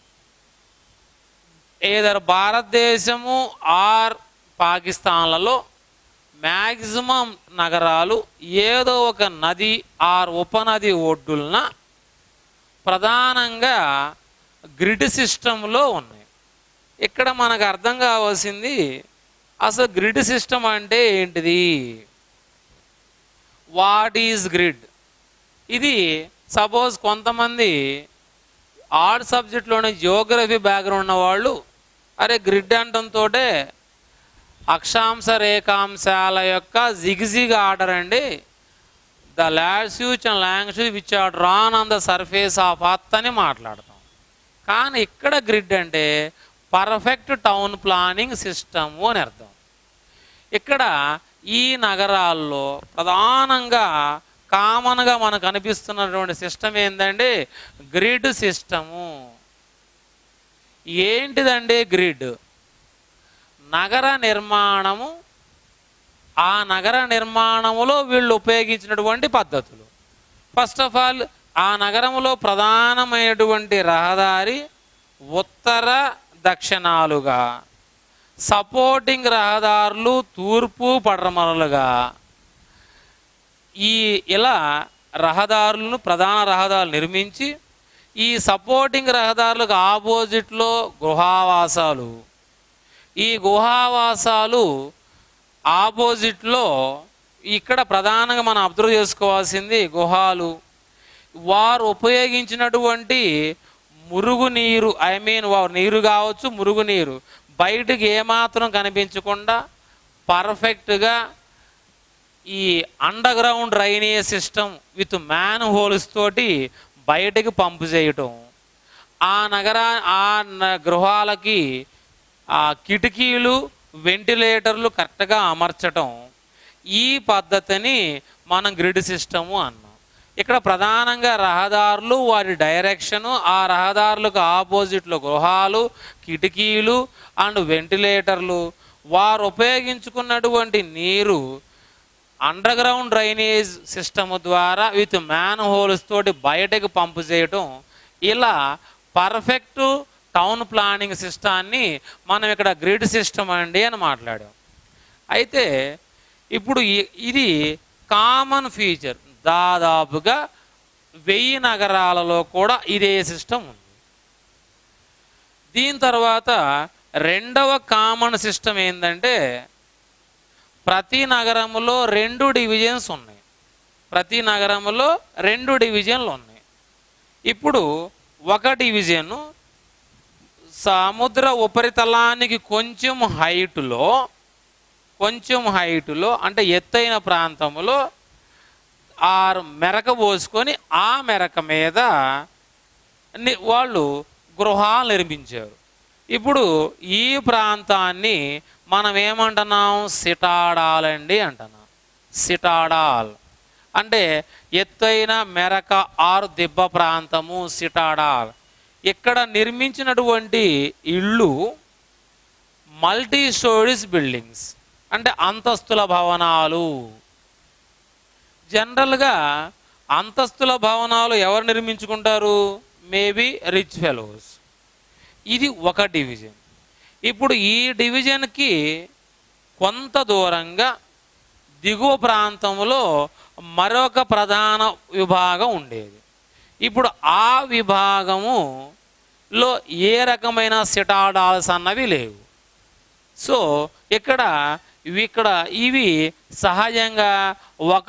Speaker 1: ఏదర్ భారతదేశము ఆర్ పాకిస్తాన్లలో మ్యాక్సిమం నగరాలు ఏదో ఒక నది ఆర్ ఉపనది ఒడ్డులన ప్రధానంగా గ్రిడ్ సిస్టంలో ఉన్నాయి ఇక్కడ మనకు అర్థం కావాల్సింది అసలు గ్రిడ్ సిస్టమ్ అంటే ఏంటిది వాట్ ఈజ్ గ్రిడ్ ఇది సపోజ్ కొంతమంది ఆర్ట్ సబ్జెక్ట్లోని జియోగ్రఫీ బ్యాక్గ్రౌండ్ ఉన్న వాళ్ళు అరే గ్రిడ్ అంటంతో అక్షాంశ రేఖాంశాల యొక్క జిగ్జిగ్ ఆర్డర్ అండి the latitudes and longitudes which are drawn on the surface of earth అని మాట్లాడతాం కానీ ఇక్కడ గ్రిడ్ అంటే పర్ఫెక్ట్ టౌన్ ప్లానింగ్ సిస్టము అని అర్థం ఇక్కడ ఈ నగరాల్లో ప్రధానంగా కామన్గా మనకు అనిపిస్తున్నటువంటి సిస్టమ్ ఏంటంటే గ్రిడ్ సిస్టము ఏంటిదండి గ్రిడ్ నగర నిర్మాణము ఆ నగర నిర్మాణములో వీళ్ళు ఉపయోగించినటువంటి పద్ధతులు ఫస్ట్ ఆఫ్ ఆల్ ఆ నగరములో ప్రధానమైనటువంటి రహదారి ఉత్తర దక్షిణాలుగా సపోర్టింగ్ రహదారులు తూర్పు పడమరలుగా ఈ ఇలా రహదారులను ప్రధాన రహదారులు నిర్మించి ఈ సపోర్టింగ్ రహదారులకు ఆపోజిట్లో గృహావాసాలు ఈ గుహావాసాలు ఆపోజిట్లో ఇక్కడ ప్రధానంగా మనం అబ్జర్వ్ చేసుకోవాల్సింది గుహాలు వారు ఉపయోగించినటువంటి మురుగునీరు ఐ మీన్ వారు నీరు కావచ్చు మురుగునీరు బయటకు ఏమాత్రం కనిపించకుండా పర్ఫెక్ట్గా ఈ underground drainage system with manholes తోటి బయటకు పంపు చేయటం ఆ నగరా ఆ న- గృహాలకి ఆ కిటికీలు వెంటిలేటర్లు కరెక్ట్గా అమర్చటం ఈ పద్ధతిని మనం గ్రిడ్ సిస్టము అన్నాం ఇక్కడ ప్రధానంగా రహదారులు వాటి డైరెక్షను ఆ రహదారులకు ఆపోజిట్లో గృహాలు కిటికీలు అండ్ వెంటిలేటర్లు వారు ఉపయోగించుకున్నటువంటి నీరు అండర్ గ్రౌండ్ డ్రైనేజ్ సిస్టమ్ ద్వారా విత్ మ్యాన్ హోల్స్ తోటి బయటకు పంపు చేయటం ఇలా పర్ఫెక్ట్ టౌన్ ప్లానింగ్ సిస్టాన్ని మనం ఇక్కడ గ్రిడ్ సిస్టమ్ అండి అని మాట్లాడాం అయితే ఇప్పుడు ఇ- ఇది కామన్ ఫీచర్ దాదాపుగా వెయ్యి నగరాలలో కూడా ఇదే సిస్టమ్ ఉంది దీని తర్వాత రెండవ కామన్ సిస్టమ్ ఏంటంటే ప్రతి నగరంలో రెండు డివిజన్స్ ఉన్నాయి ప్రతి నగరంలో రెండు డివిజన్లు ఉన్నాయి ఇప్పుడు ఒక డివిజన్ సముద్ర ఉపరితలానికి కొంచెం హైట్లో కొంచెం హైట్లో అంటే ఎత్తైన ప్రాంతంలో ఆ మెరక పోసుకొని ఆ మెరక మీద ని- వాళ్ళు గృహాలు నిర్మించారు ఇప్పుడు ఈ ప్రాంతాన్ని మనం ఏమంటున్నాం సిటాడాలండి అంటున్నాం సిటాడాల్ అంటే ఎత్తైన మెరక ఆరు దిబ్బ ప్రాంతము సిటాడాల్ ఇక్కడ నిర్మించినటువంటి ఇళ్ళు మల్టీ స్టోరీస్ బిల్డింగ్స్ అంటే అంతస్తుల భవనాలు జనరల్గా అంతస్తుల భవనాలు ఎవరు నిర్మించుకుంటారు మేబీ రిచ్ ఫెలోస్ ఇది ఒక డివిజన్ ఇప్పుడు ఈ డివిజన్కి కొంత దూరంగా దిగువ ప్రాంతంలో మరొక ప్రధాన విభాగం ఉండేది ఇప్పుడు ఆ విభాగములో ఏ రకమైన సిటాడాల్స్ అన్నవి లేవు సో ఇక్కడ ఇవి ఇక్కడ ఇవి సహజంగా ఒక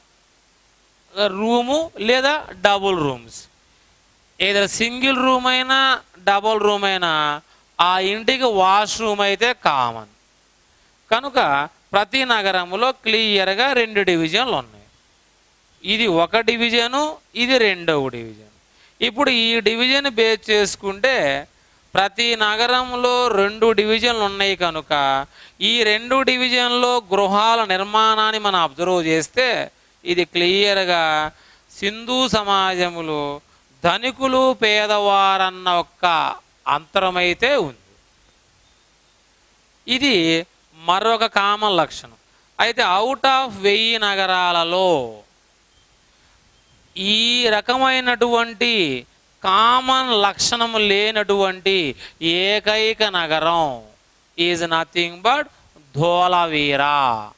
Speaker 1: రూము లేదా డబుల్ రూమ్స్ ఏదో సింగిల్ రూమ్ అయినా డబుల్ రూమ్ అయినా ఆ ఇంటికి వాష్రూమ్ అయితే కామన్ కనుక ప్రతి నగరంలో క్లియర్గా రెండు డివిజన్లు ఉన్నాయి ఇది ఒక డివిజను ఇది రెండవ డివిజన్ ఇప్పుడు ఈ డివిజన్ బేస్ చేసుకుంటే ప్రతి నగరంలో రెండు డివిజన్లు ఉన్నాయి కనుక ఈ రెండు డివిజన్లో గృహాల నిర్మాణాన్ని మనం అబ్జర్వ్ చేస్తే ఇది క్లియర్గా సింధు సమాజములో ధనికులు పేదవారన్న ఒక్క అంతరమైతే ఉంది ఇది మరొక కామన్ లక్షణం అయితే అవుట్ ఆఫ్ వెయ్యి నగరాలలో ఈ రకమైనటువంటి కామన్ లక్షణం లేనటువంటి ఏకైక నగరం ఈజ్ నథింగ్ బట్ ధోలవీరా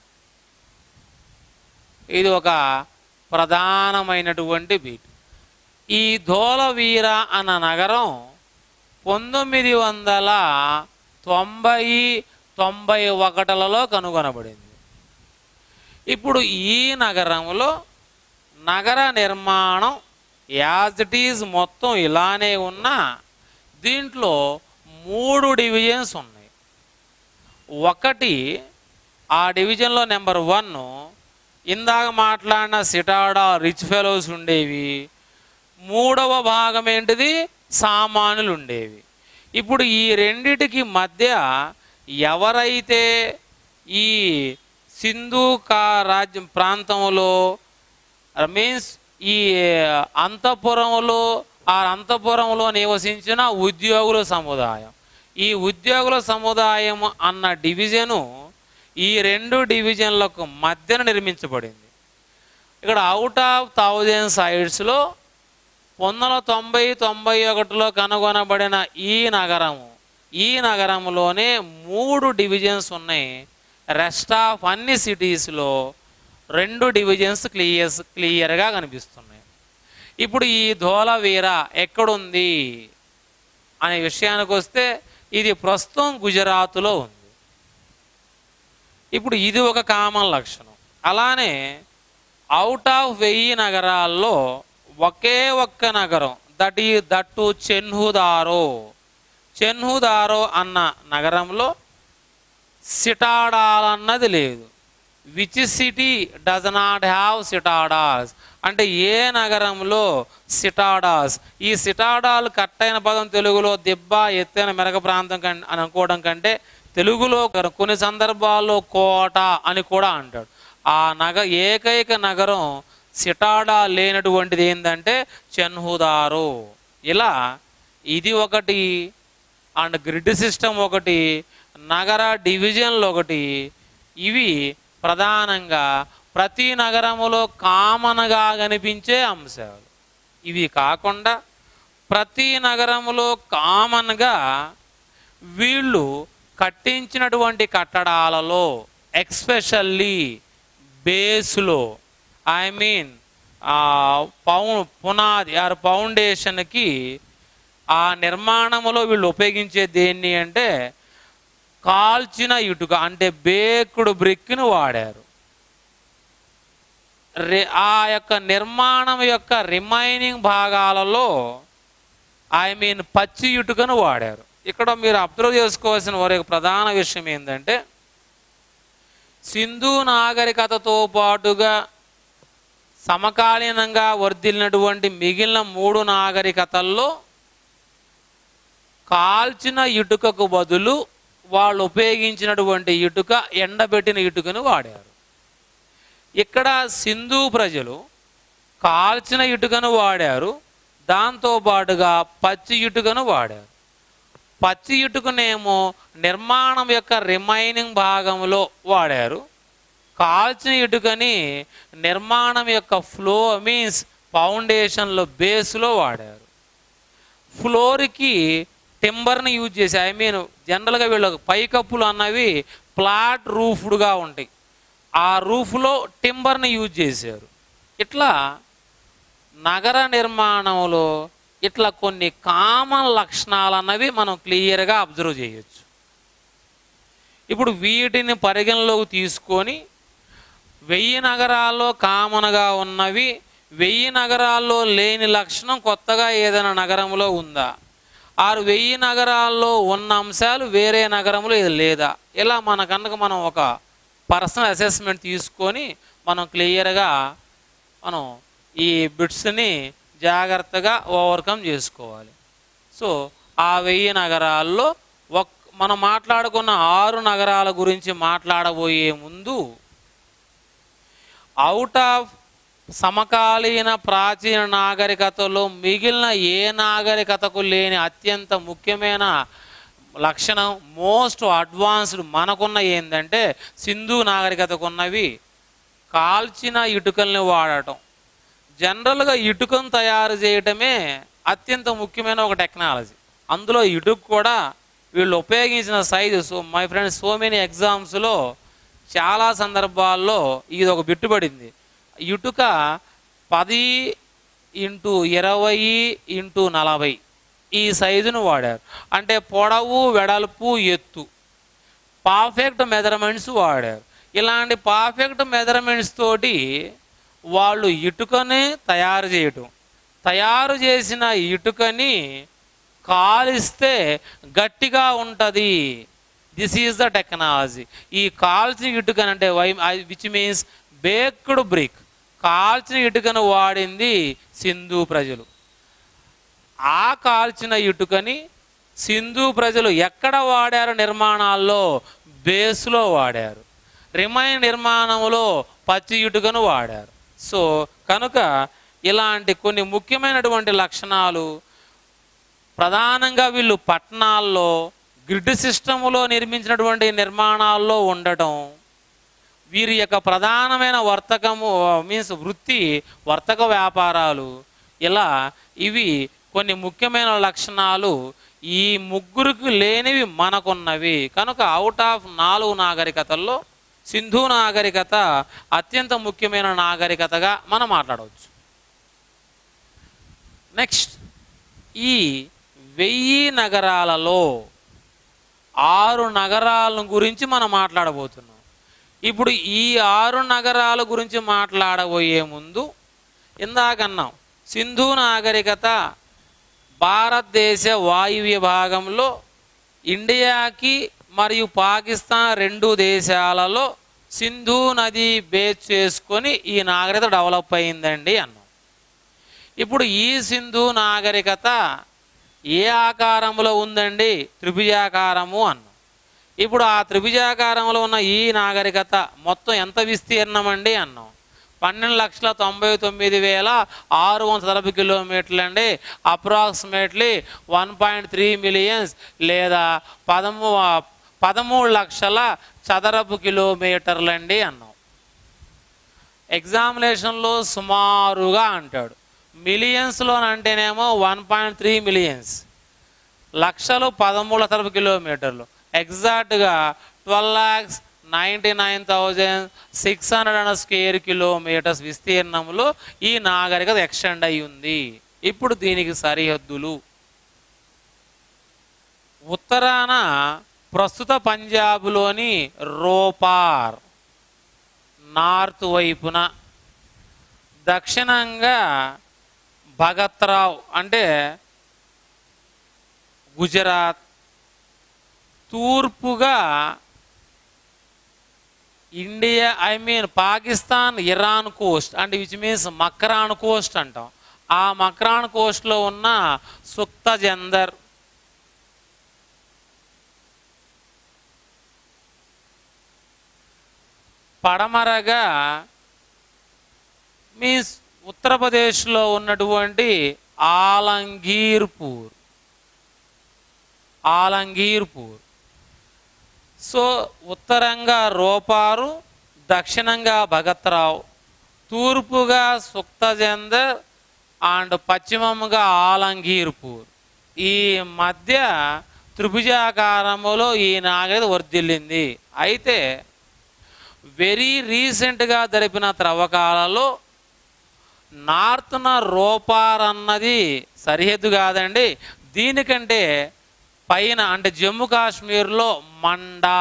Speaker 1: ఇది ఒక ప్రధానమైనటువంటి బీట్ ఈ ధోలవీర అన్న నగరం పంతొమ్మిది వందల తొంభై తొంభై ఒకటిలలో కనుగొనబడింది ఇప్పుడు ఈ నగరంలో నగర నిర్మాణం యాజ్ ఇట్ ఈజ్ మొత్తం ఇలానే ఉన్నా దీంట్లో మూడు డివిజన్స్ ఉన్నాయి ఒకటి ఆ డివిజన్లో నెంబర్ వన్ ఇందాక మాట్లాడిన సిటాడా రిచ్ ఫెలోస్ ఉండేవి మూడవ భాగం ఏంటిది సామానులు ఉండేవి ఇప్పుడు ఈ రెండిటికి మధ్య ఎవరైతే ఈ సింధు కా రాజ్యం ప్రాంతంలో మీన్స్ ఈ అంతఃపురంలో ఆ అంతఃపురంలో నివసించిన ఉద్యోగుల సముదాయం ఈ ఉద్యోగుల సముదాయం అన్న డివిజను ఈ రెండు డివిజన్లకు మధ్యన నిర్మించబడింది ఇక్కడ అవుట్ ఆఫ్ థౌజండ్ సైడ్స్లో పంతొమ్మిది వందల తొంభై తొంభై ఒకటిలో కనుగొనబడిన ఈ నగరము ఈ నగరంలోనే మూడు డివిజన్స్ ఉన్నాయి రెస్ట్ ఆఫ్ అన్ని సిటీస్లో రెండు డివిజన్స్ క్లియర్స్ క్లియర్గా కనిపిస్తున్నాయి ఇప్పుడు ఈ ధోలవీర ఎక్కడుంది అనే విషయానికి వస్తే ఇది ప్రస్తుతం గుజరాత్లో ఉంది ఇప్పుడు ఇది ఒక కామన్ లక్షణం అలానే అవుట్ ఆఫ్ వెయ్యి నగరాల్లో ఒకే ఒక్క నగరం దట్ ఈ దట్టు చెన్హుదారో చెన్హుదారో అన్న నగరంలో సిటాడాల్ అన్నది లేదు which city does not have citadels అంటే ఏ నగరంలో సిటాడాస్ ఈ సిటాడాల్ కట్టైన పదం తెలుగులో దిబ్బ ఎత్తైన మెరగ ప్రాంతం కం అని అనుకోవడం కంటే తెలుగులో కొన్ని సందర్భాల్లో కోట అని కూడా అంటాడు ఆ నగ ఏకైక నగరం సిటాడా లేనటువంటిది ఏంటంటే చెన్హుదారు ఇలా ఇది ఒకటి అండ్ గ్రిడ్ సిస్టమ్ ఒకటి నగర డివిజన్లు ఒకటి ఇవి ప్రధానంగా ప్రతి నగరములో కామన్గా కనిపించే అంశాలు ఇవి కాకుండా ప్రతి నగరములో కామన్గా వీళ్ళు కట్టించినటువంటి కట్టడాలలో ఎక్స్పెషల్లీ బేస్లో ఐ మీన్ పౌ పునాది ఆర్ ఫౌండేషన్కి ఆ నిర్మాణములో వీళ్ళు ఉపయోగించే దేన్ని అంటే కాల్చిన ఇటుక అంటే బేకుడు బ్రిక్ను వాడారు రి- ఆ యొక్క నిర్మాణం యొక్క రిమైనింగ్ భాగాలలో ఐ మీన్ పచ్చి ఇటుకను వాడారు ఇక్కడ మీరు అబ్జర్వ్ చేసుకోవాల్సిన వారి యొక్క ప్రధాన విషయం ఏంటంటే సింధు నాగరికతతో పాటుగా సమకాలీనంగా వర్ధిల్లినటువంటి మిగిలిన మూడు నాగరికతల్లో కాల్చిన ఇటుకకు బదులు వాళ్ళు ఉపయోగించినటువంటి ఇటుక ఎండబెట్టిన ఇటుకను వాడారు ఇక్కడ సింధు ప్రజలు కాల్చిన ఇటుకను వాడారు దాంతో పాటుగా పచ్చి ఇటుకను వాడారు పచ్చి ఇటుకనేమో నిర్మాణం యొక్క రిమైనింగ్ భాగంలో వాడారు కాల్చిన ఇటుకని నిర్మాణం యొక్క ఫ్లో మీన్స్ ఫౌండేషన్లో బేస్లో వాడారు ఫ్లోర్కి టింబర్ని యూజ్ చేసి ఐ మీన్ జనరల్గా వీళ్ళ పైకప్పులు అన్నవి ఫ్లాట్ రూఫ్డ్గా ఉంటాయి ఆ రూఫ్లో టింబర్ని యూజ్ చేశారు ఇట్లా నగర నిర్మాణంలో ఇట్లా కొన్ని కామన్ లక్షణాలు అన్నవి మనం క్లియర్గా అబ్జర్వ్ చేయొచ్చు ఇప్పుడు వీటిని పరిగణలోకి తీసుకొని వెయ్యి నగరాల్లో కామన్గా ఉన్నవి వెయ్యి నగరాల్లో లేని లక్షణం కొత్తగా ఏదైనా నగరంలో ఉందా ఆరు వెయ్యి నగరాల్లో ఉన్న అంశాలు వేరే నగరంలో ఇది లేదా ఇలా మన కనుక మనం ఒక పర్సనల్ అసెస్మెంట్ తీసుకొని మనం క్లియర్గా మనం ఈ బిట్స్ని జాగ్రత్తగా ఓవర్కమ్ చేసుకోవాలి సో ఆ వెయ్యి నగరాల్లో ఒక్ మనం మాట్లాడుకున్న ఆరు నగరాల గురించి మాట్లాడబోయే ముందు అవుట్ ఆఫ్ సమకాలీన ప్రాచీన నాగరికతలో మిగిలిన ఏ నాగరికతకు లేని అత్యంత ముఖ్యమైన లక్షణం మోస్ట్ అడ్వాన్స్డ్ మనకున్న ఏంటంటే సింధు నాగరికతకు ఉన్నవి కాల్చిన ఇటుకల్ని వాడటం జనరల్గా ఇటుకను తయారు చేయటమే అత్యంత ముఖ్యమైన ఒక టెక్నాలజీ అందులో ఇటుక కూడా వీళ్ళు ఉపయోగించిన size so my friends so many ఎగ్జామ్స్లో చాలా సందర్భాల్లో ఇది ఒక బిట్టుబడింది ఇటుక పది ఇంటూ ఇరవై ఇంటూ నలభై ఈ సైజును వాడారు అంటే పొడవు వెడల్పు ఎత్తు పర్ఫెక్ట్ మెజర్మెంట్స్ వాడారు ఇలాంటి పర్ఫెక్ట్ మెజర్మెంట్స్ తోటి వాళ్ళు ఇటుకని తయారు చేయటం తయారు చేసిన ఇటుకని కాలిస్తే గట్టిగా ఉంటుంది దిస్ ఈజ్ ద టెక్నాలజీ ఈ కాల్చిన ఇటుకని అంటే why which means baked brick కాల్చిన ఇటుకను వాడింది సింధు ప్రజలు ఆ కాల్చిన ఇటుకని సింధు ప్రజలు ఎక్కడ వాడారు నిర్మాణాల్లో బేస్లో వాడారు రిమైన్ నిర్మాణంలో పచ్చి ఇటుకను వాడారు సో కనుక ఇలాంటి కొన్ని ముఖ్యమైనటువంటి లక్షణాలు ప్రధానంగా వీళ్ళు పట్టణాల్లో గ్రిడ్ సిస్టములో నిర్మించినటువంటి నిర్మాణాల్లో ఉండటం వీరి యొక్క ప్రధానమైన వర్తకము మీన్స్ వృత్తి వర్తక వ్యాపారాలు ఇలా ఇవి కొన్ని ముఖ్యమైన లక్షణాలు ఈ ముగ్గురికి లేనివి మనకున్నవి కనుక అవుట్ ఆఫ్ నాలుగు నాగరికతల్లో సింధు నాగరికత అత్యంత ముఖ్యమైన నాగరికతగా మనం మాట్లాడవచ్చు నెక్స్ట్ ఈ వెయ్యి నగరాలలో ఆరు నగరాల గురించి మనం మాట్లాడబోతున్నాం ఇప్పుడు ఈ ఆరు నగరాల గురించి మాట్లాడబోయే ముందు ఇందాకన్నాం సింధు నాగరికత భారతదేశ వాయువ్య భాగంలో ఇండియాకి మరియు పాకిస్తాన్ రెండు దేశాలలో సింధు నది బేస్ చేసుకొని ఈ నాగరికత డెవలప్ అయిందండి అన్నాం ఇప్పుడు ఈ సింధు నాగరికత ఏ ఆకారంలో ఉందండి త్రిభుజాకారము అన్నాం ఇప్పుడు ఆ త్రిభుజాకారంలో ఉన్న ఈ నాగరికత మొత్తం ఎంత విస్తీర్ణం అండి అన్నాం పన్నెండు లక్షల తొంభై తొమ్మిది వేల ఆరు వందల చదరపు కిలోమీటర్లు అండి approximately one point three millions లేదా పదమూ పదమూడు లక్షల చదరపు కిలోమీటర్లు అండి అన్నాం ఎగ్జామినేషన్లో సుమారుగా అంటాడు మిలియన్స్లో అంటేనేమో వన్ పాయింట్ త్రీ మిలియన్స్ లక్షలు పదమూడు తరపు కిలోమీటర్లు ఎగ్జాక్ట్గా twelve lakhs ninety nine thousand six hundred and square kilometres విస్తీర్ణంలో ఈ నాగరికత ఎక్స్టెండ్ అయి ఉంది ఇప్పుడు దీనికి సరిహద్దులు ఉత్తరాన ప్రస్తుత పంజాబ్లోని రోపార్ నార్త్ వైపున దక్షిణంగా భగత్రావ్ అంటే గుజరాత్ తూర్పుగా India I mean Pakistan Iran coast అంటే విచ్ మీన్స్ మక్రాన్ కోస్ట్ అంటాం ఆ మక్రాన్ కోస్ట్లో ఉన్న సుక్త జందర్ పడమరగా మీన్స్ ఉత్తరప్రదేశ్లో ఉన్నటువంటి ఆలంగీర్పూర్ ఆలంగీర్పూర్ సో ఉత్తరంగా రోపారు దక్షిణంగా భగత్రావు తూర్పుగా సుక్తజందర్ అండ్ పశ్చిమముగా ఆలంగీర్పూర్ ఈ మధ్య త్రిభుజాకారములో ఈ నాగరికత వర్ధిల్లింది అయితే వెరీ రీసెంట్గా జరిపిన త్రవ్వకాలలో నార్త్న రోపార్ అన్నది సరిహద్దు కాదండి దీనికంటే పైన అంటే జమ్మూ కాశ్మీర్లో మండా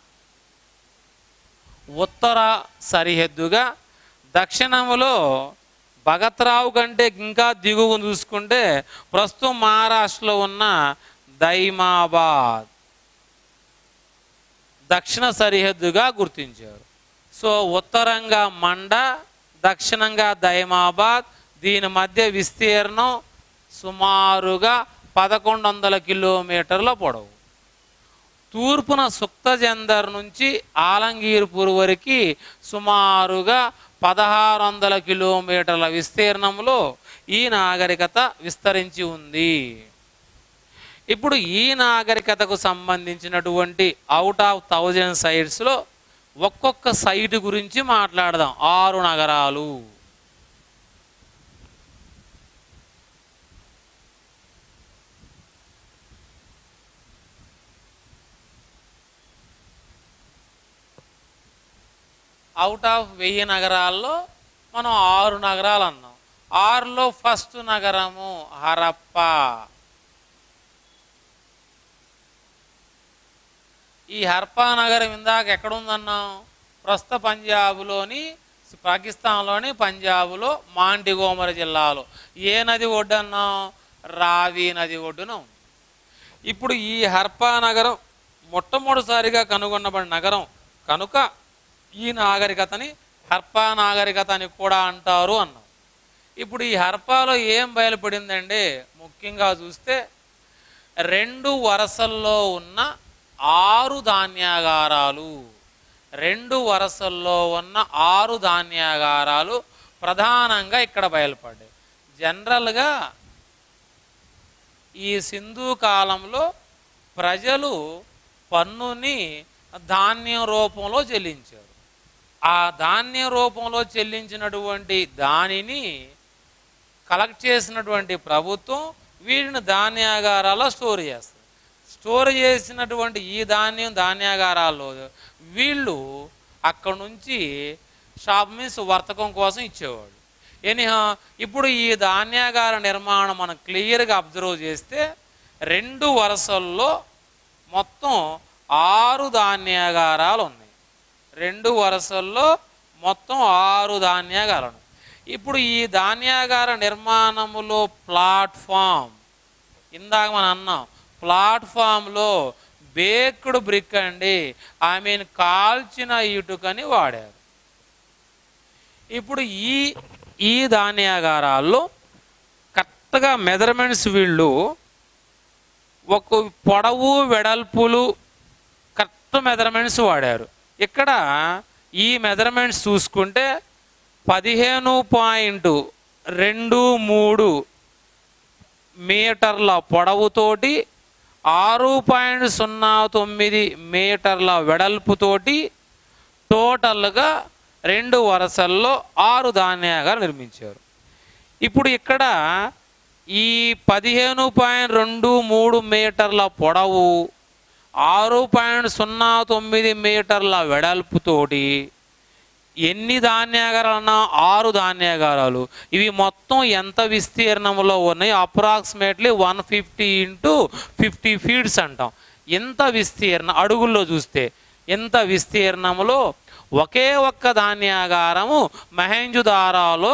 Speaker 1: ఉత్తర సరిహద్దుగా దక్షిణములో భగత్రావు కంటే ఇంకా దిగువ చూసుకుంటే ప్రస్తుతం మహారాష్ట్రలో ఉన్న దైమాబాద్ దక్షిణ సరిహద్దుగా గుర్తించారు సో ఉత్తరంగా మండ దక్షిణంగా దైమాబాద్ దీని మధ్య విస్తీర్ణం సుమారుగా పదకొండు వందల కిలోమీటర్ల పొడవు తూర్పున సుక్తజందర్ నుంచి ఆలంగీర్పూర్ వరకు సుమారుగా పదహారు వందల కిలోమీటర్ల విస్తీర్ణంలో ఈ నాగరికత విస్తరించి ఉంది ఇప్పుడు ఈ నాగరికతకు సంబంధించినటువంటి అవుట్ ఆఫ్ థౌజండ్ సైట్స్లో ఒక్కొక్క సైట్ గురించి మాట్లాడదాం ఆరు నగరాలు అవుట్ ఆఫ్ వెయ్యి నగరాల్లో మనం ఆరు నగరాలు అన్నాం ఆరులో ఫస్ట్ నగరము హరప్ప ఈ హర్పా నగరం ఇందాక ఎక్కడుందన్నాం ప్రస్తుత పంజాబ్లోని పాకిస్తాన్లోని పంజాబ్లో మాంటిగోమర జిల్లాలో ఏ నది ఒడ్డన్నాం రావి నది ఒడ్డున ఉంది ఇప్పుడు ఈ హర్పా నగరం మొట్టమొదటిసారిగా కనుగొనబడిన నగరం కనుక ఈ నాగరికతని హర్పా నాగరికత అని కూడా అంటారు అన్నాం ఇప్పుడు ఈ హర్పాలో ఏం బయలుపడిందంటే ముఖ్యంగా చూస్తే రెండు వరసల్లో ఉన్న ఆరు ధాన్యాగారాలు రెండు వరసల్లో ఉన్న ఆరు ధాన్యాగారాలు ప్రధానంగా ఇక్కడ బయలుపడ్డాయి జనరల్గా ఈ సింధు కాలంలో ప్రజలు పన్నుని ధాన్యం రూపంలో చెల్లించారు ఆ ధాన్యం రూపంలో చెల్లించినటువంటి దానిని కలెక్ట్ చేసినటువంటి ప్రభుత్వం వీటిని ధాన్యాగారాల్లో స్టోర్ చేస్తుంది స్టోర్ చేసినటువంటి ఈ ధాన్యం ధాన్యాగారాల్లో వీళ్ళు అక్కడ నుంచి షాప్ మీన్స్ వర్తకం కోసం ఇచ్చేవాడు ఎనిహా ఇప్పుడు ఈ ధాన్యాగార నిర్మాణం మనం క్లియర్గా అబ్జర్వ్ చేస్తే రెండు వరుసల్లో మొత్తం ఆరు ధాన్యాగారాలు ఉన్నాయి రెండు వరుసల్లో మొత్తం ఆరు ధాన్యాగారాలు ఉన్నాయి ఇప్పుడు ఈ ధాన్యాగార నిర్మాణములో ప్లాట్ఫామ్ ఇందాక మనం అన్నాం ప్లాట్ఫామ్లో బేక్డ్ బ్రిక్ అండి ఐ మీన్ కాల్చిన ఇటుకని వాడారు ఇప్పుడు ఈ ఈ ధాన్యాగారాల్లో కరెక్ట్గా మెజర్మెంట్స్ వీళ్ళు ఒక పొడవు వెడల్పులు కరెక్ట్ మెజర్మెంట్స్ వాడారు ఇక్కడ ఈ మెజర్మెంట్స్ చూసుకుంటే పదిహేను పాయింట్ రెండు మూడు మీటర్ల పొడవుతోటి ఆరు పాయింట్ సున్నా తొమ్మిది మీటర్ల వెడల్పుతోటి టోటల్గా రెండు వరుసల్లో ఆరు ధాన్యాగాలు నిర్మించారు ఇప్పుడు ఇక్కడ ఈ పదిహేను పాయింట్ రెండు మూడు మీటర్ల పొడవు ఆరు పాయింట్ సున్నా తొమ్మిది మీటర్ల వెడల్పుతోటి ఎన్ని ధాన్యాగారాలన్నా ఆరు ధాన్యాగారాలు ఇవి మొత్తం ఎంత విస్తీర్ణంలో ఉన్నాయి approximately one fifty into fifty feets అంటాం ఎంత విస్తీర్ణం అడుగుల్లో చూస్తే ఎంత విస్తీర్ణంలో ఒకే ఒక్క ధాన్యాగారము మహేంజుదారాలో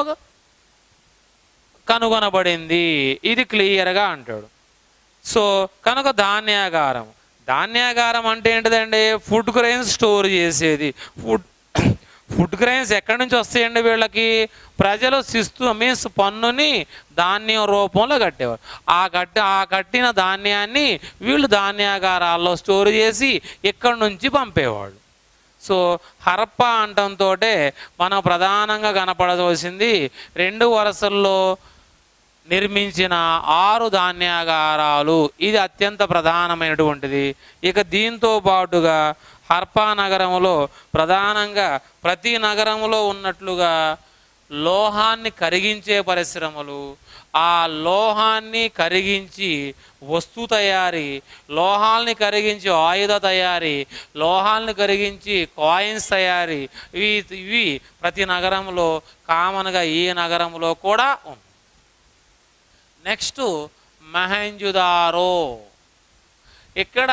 Speaker 1: కనుగొనబడింది ఇది క్లియర్గా అంటాడు సో కనుక ధాన్యాగారం ధాన్యాగారం అంటే ఏంటిదండి ఫుడ్ గ్రెయిన్స్ స్టోర్ చేసేది ఫుడ్ ఫుడ్ గ్రెయిన్స్ ఎక్కడి నుంచి వస్తాయండి వీళ్ళకి ప్రజలు శిస్తు మీన్స్ పన్నుని ధాన్యం రూపంలో కట్టేవారు ఆ కట్టి ఆ కట్టిన ధాన్యాన్ని వీళ్ళు ధాన్యాగారాల్లో స్టోర్ చేసి ఇక్కడి నుంచి పంపేవాళ్ళు సో హరప్ప అంటంతో మనం ప్రధానంగా కనపడవలసింది రెండు వరుసల్లో నిర్మించిన ఆరు ధాన్యాగారాలు ఇది అత్యంత ప్రధానమైనటువంటిది ఇక దీంతో పాటుగా హర్పా నగరంలో ప్రధానంగా ప్రతి నగరంలో ఉన్నట్లుగా లోహాన్ని కరిగించే పరిశ్రమలు ఆ లోహాన్ని కరిగించి వస్తు తయారీ లోహాల్ని కరిగించి ఆయుధ తయారీ లోహాల్ని కరిగించి కాయిన్స్ తయారీ ఇవి ఇవి ప్రతి నగరంలో కామన్గా ఈ నగరంలో కూడా ఉంది నెక్స్ట్ మహంజుదారో ఇక్కడ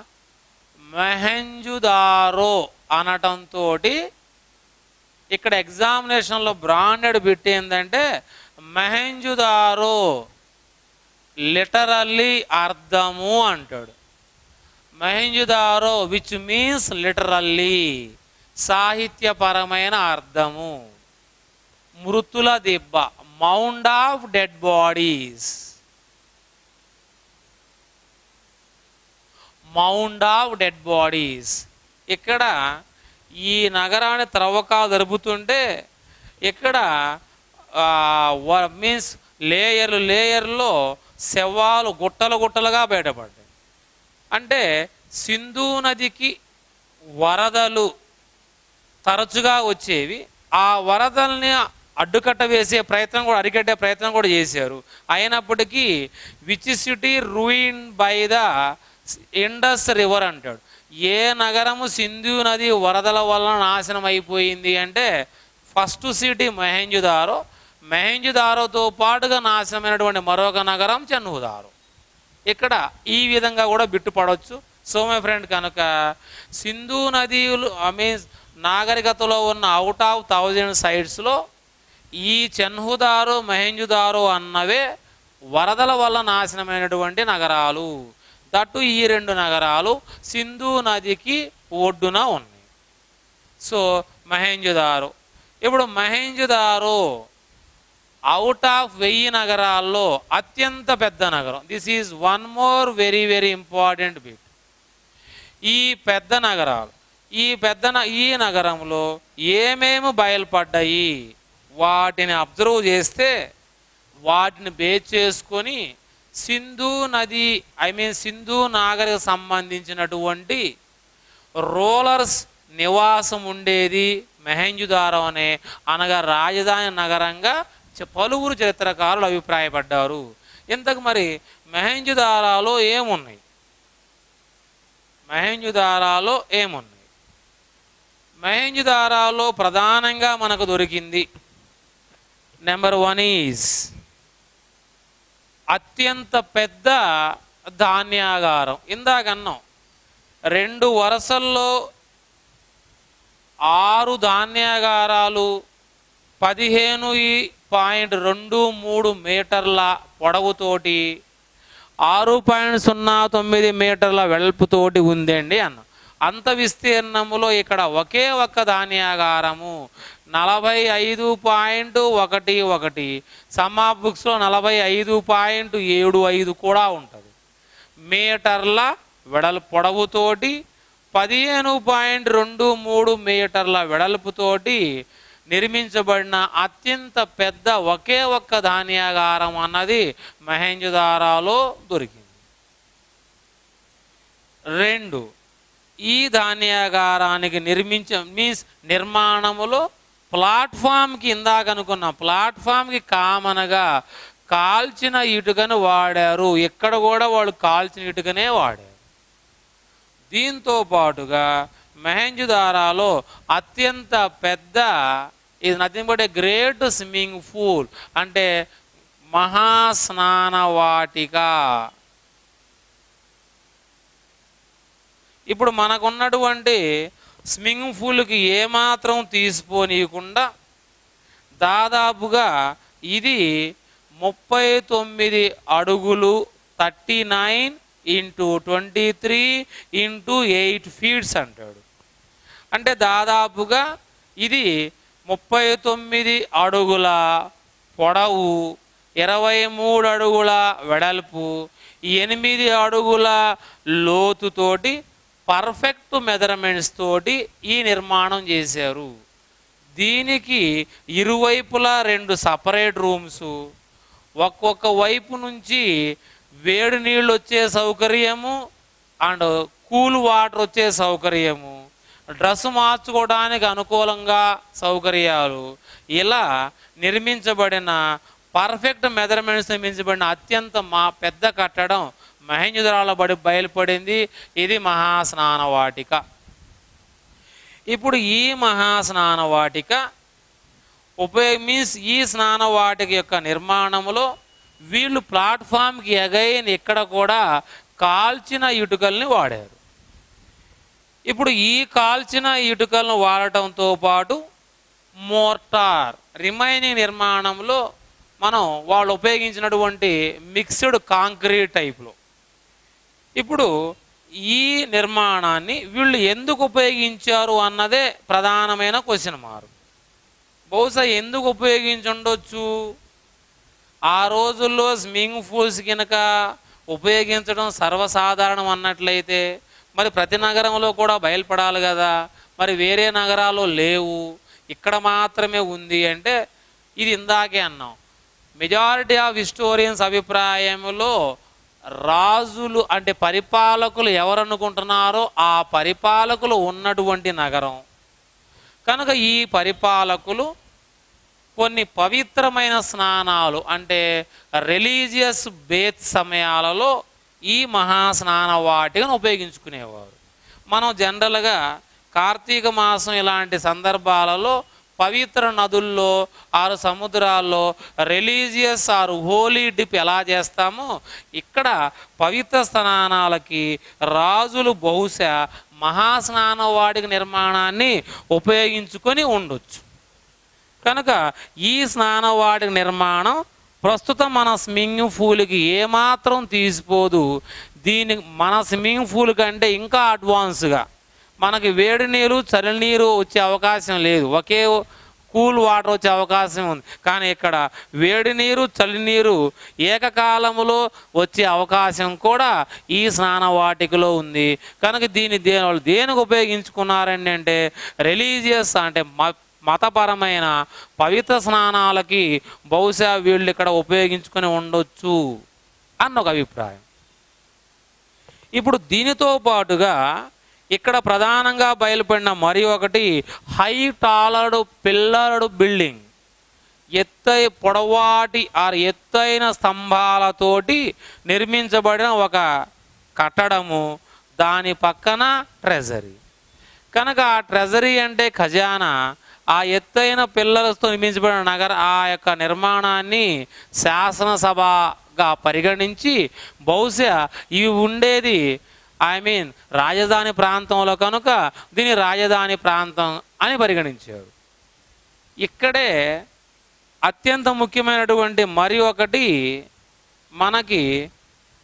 Speaker 1: మహంజుదారో అనటంతో ఇక్కడ ఎగ్జామినేషన్లో బ్రాండెడ్ బిట్ ఏంటంటే మహంజుదారో లిటరల్లీ అర్థము అంటాడు మహంజుదారో విచ్ మీన్స్ లిటరల్లీ సాహిత్యపరమైన అర్థము మృతుల దిబ్బ mound of dead bodies mound of dead bodies ఇక్కడ ఈ నగరాన్ని త్రవ్వకాలు జరుపుతుంటే ఇక్కడ మీన్స్ లేయర్లు లేయర్లో శవాలు గుట్టలు గుట్టలుగా బయటపడ్డాయి అంటే సింధు నదికి వరదలు తరచుగా వచ్చేవి ఆ వరదల్ని అడ్డుకట్ట వేసే ప్రయత్నం కూడా అరికట్టే ప్రయత్నం కూడా చేశారు అయినప్పటికీ which city ruin by the Indus river అంటాడు ఏ నగరము సింధు నది వరదల వలన నాశనం అయిపోయింది అంటే ఫస్ట్ సిటీ మహేంజుదారో మహేంజుదారోతో పాటుగా నాశనమైనటువంటి మరొక నగరం చెన్నుదారు ఇక్కడ ఈ విధంగా కూడా బిట్టుపడవచ్చు సో మై ఫ్రెండ్ కనుక సింధు నదిలు ఐ మీన్స్ నాగరికతలో ఉన్న అవుట్ ఆఫ్ థౌజండ్ సైట్స్లో ఈ చెన్హుదారు మహేంజుదారు అన్నవే వరదల వల్ల నాశనమైనటువంటి నగరాలు దట్టు ఈ రెండు నగరాలు సింధు నదికి ఒడ్డున ఉన్నాయి సో మహేంజుదారు ఇప్పుడు మహేంజుదారు అవుట్ ఆఫ్ వెయ్యి నగరాల్లో అత్యంత పెద్ద నగరం this is one more very very important bit ఈ పెద్ద నగరాలు ఈ పెద్ద న- ఈ నగరంలో ఏమేమి బయలుపడ్డాయి వాటిని అబ్జర్వ్ చేస్తే వాటిని బేస్ చేసుకొని సింధు నది ఐ మీన్ సింధు నాగరిక సంబంధించినటువంటి రోలర్స్ నివాసం ఉండేది మెహంజుదారం అనే అనగా రాజధాని నగరంగా చ- పలువురు చరిత్రకారులు అభిప్రాయపడ్డారు ఇంతకు మరి మెహంజుదారాలో ఏమున్నాయి మహేంజుదారాలో ఏమున్నాయి మహేంజుదారాలో ప్రధానంగా మనకు దొరికింది నెంబర్ వన్ ఈజ్ అత్యంత పెద్ద ధాన్యాగారం ఇందాకన్నాం రెండు వరుసల్లో ఆరు ధాన్యాగారాలు పదిహేను పాయింట్ రెండు మూడు మీటర్ల పొడవుతోటి ఆరు పాయింట్ సున్నా తొమ్మిది మీటర్ల వెడల్పుతోటి ఉందండి అన్న అంత విస్తీర్ణములో ఇక్కడ ఒకే ఒక్క ధాన్యాగారము నలభై ఐదు పాయింట్ ఒకటి ఒకటి సమ్మా బుక్స్లో నలభై ఐదు పాయింట్ ఏడు ఐదు కూడా ఉంటుంది మీటర్ల వెడల్ పొడవుతోటి పదిహేను పాయింట్ రెండు మూడు మీటర్ల వెడల్పుతోటి నిర్మించబడిన అత్యంత పెద్ద ఒకే ఒక్క ధాన్యాగారం అన్నది మహేంజదారాలో దొరికింది రెండు ఈ ధాన్యాగారానికి నిర్మించ మీన్స్ నిర్మాణములో ప్లాట్ఫామ్కి ఇందాక అనుకున్న ప్లాట్ఫామ్కి కామన్గా కాల్చిన ఇటుకను వాడారు ఇక్కడ కూడా వాళ్ళు కాల్చిన ఇటుకనే వాడారు దీంతో పాటుగా మెహంజుదారాలో అత్యంత పెద్ద ఇది nothing but a great swimming pool అంటే మహాస్నాన వాటిక ఇప్పుడు మనకున్నటువంటి స్విమ్మింగ్ పూల్కి ఏమాత్రం తీసిపోనీయకుండా దాదాపుగా ఇది ముప్పై తొమ్మిది అడుగులు thirty nine into twenty three into eight feets అంటాడు అంటే దాదాపుగా ఇది ముప్పై తొమ్మిది అడుగుల పొడవు ఇరవై మూడు అడుగుల వెడల్పు ఎనిమిది అడుగుల లోతుతోటి పర్ఫెక్ట్ మెజర్మెంట్స్ తోటి ఈ నిర్మాణం చేశారు దీనికి ఇరువైపులా రెండు సపరేట్ రూమ్స్ ఒక్కొక్క వైపు నుంచి వేడి నీళ్ళు వచ్చే సౌకర్యము అండ్ కూల్ వాటర్ వచ్చే సౌకర్యము డ్రెస్ మార్చుకోవడానికి అనుకూలంగా సౌకర్యాలు ఇలా నిర్మించబడిన పర్ఫెక్ట్ మెజర్మెంట్స్ నిర్మించబడిన అత్యంత మా పెద్ద కట్టడం మహేంద్రాల బడి బయలుపడింది ఇది మహాస్నాన వాటిక ఇప్పుడు ఈ మహాస్నాన వాటిక ఉపయోగ మీన్స్ ఈ స్నాన వాటిక యొక్క నిర్మాణంలో వీళ్ళు ప్లాట్ఫామ్కి ఎగైన్ ఇక్కడ కూడా కాల్చిన ఇటుకల్ని వాడారు ఇప్పుడు ఈ కాల్చిన ఇటుకలను వాడటంతో పాటు మోర్టార్ రిమైనింగ్ నిర్మాణంలో మనం వాళ్ళు ఉపయోగించినటువంటి మిక్స్డ్ కాంక్రీట్ టైప్లో ఇప్పుడు ఈ నిర్మాణాన్ని వీళ్ళు ఎందుకు ఉపయోగించారు అన్నదే ప్రధానమైన క్వశ్చన్ మార్క్ బహుశా ఎందుకు ఉపయోగించి ఉండొచ్చు ఆ రోజుల్లో స్విమ్మింగ్ పూల్స్ కనుక ఉపయోగించడం సర్వసాధారణం అన్నట్లయితే మరి ప్రతి నగరంలో కూడా బయలుపడాలి కదా మరి వేరే నగరాల్లో లేవు ఇక్కడ మాత్రమే ఉంది అంటే ఇది ఇందాకే అన్నాం మెజారిటీ ఆఫ్ హిస్టోరియన్స్ అభిప్రాయంలో రాజులు అంటే పరిపాలకులు ఎవరు అనుకుంటున్నారో ఆ పరిపాలకులు ఉన్నటువంటి నగరం కనుక ఈ పరిపాలకులు కొన్ని పవిత్రమైన స్నానాలు అంటే రిలీజియస్ బేత్ సమయాలలో ఈ మహాస్నాన వాటికను ఉపయోగించుకునేవారు మనం జనరల్గా కార్తీక మాసం ఇలాంటి సందర్భాలలో పవిత్ర నదుల్లో ఆరు సముద్రాల్లో రిలీజియస్ ఆరు హోలీ డిప్ ఎలా చేస్తామో ఇక్కడ పవిత్ర స్నానాలకి రాజులు బహుశా మహాస్నాన వాటిక నిర్మాణాన్ని ఉపయోగించుకొని ఉండొచ్చు కనుక ఈ స్నానవాటి నిర్మాణం ప్రస్తుతం మన స్విమ్మింగ్ పూల్కి ఏమాత్రం తీసిపోదు దీని మన స్విమ్మింగ్ పూల్ కంటే ఇంకా అడ్వాన్స్గా మనకి వేడి నీరు చలి నీరు వచ్చే అవకాశం లేదు ఒకే కూల్ వాటర్ వచ్చే అవకాశం ఉంది కానీ ఇక్కడ వేడి నీరు చలి నీరు ఏకకాలములో వచ్చే అవకాశం కూడా ఈ స్నాన వాటికలో ఉంది కనుక దీన్ని దే వాళ్ళు దేనికి ఉపయోగించుకున్నారండి అంటే రిలీజియస్ అంటే మ మతపరమైన పవిత్ర స్నానాలకి బహుశా వీళ్ళు ఇక్కడ ఉపయోగించుకొని ఉండొచ్చు అన్న ఒక అభిప్రాయం ఇప్పుడు దీనితో పాటుగా ఇక్కడ ప్రధానంగా బయలుపడిన మరి ఒకటి హై టాలర్డ్ పిల్లర్డ్ బిల్డింగ్ ఎత్తై పొడవాటి ఆర్ ఎత్తైన స్తంభాలతోటి నిర్మించబడిన ఒక కట్టడము దాని పక్కన ట్రెజరీ కనుక ఆ ట్రెజరీ అంటే ఖజానా ఆ ఎత్తైన పిల్లలతో నిర్మించబడిన నగర ఆ యొక్క నిర్మాణాన్ని శాసనసభగా పరిగణించి బహుశా ఇవి ఉండేది ఐ మీన్ రాజధాని ప్రాంతంలో కనుక దీని రాజధాని ప్రాంతం అని పరిగణించారు ఇక్కడే అత్యంత ముఖ్యమైనటువంటి మరి ఒకటి మనకి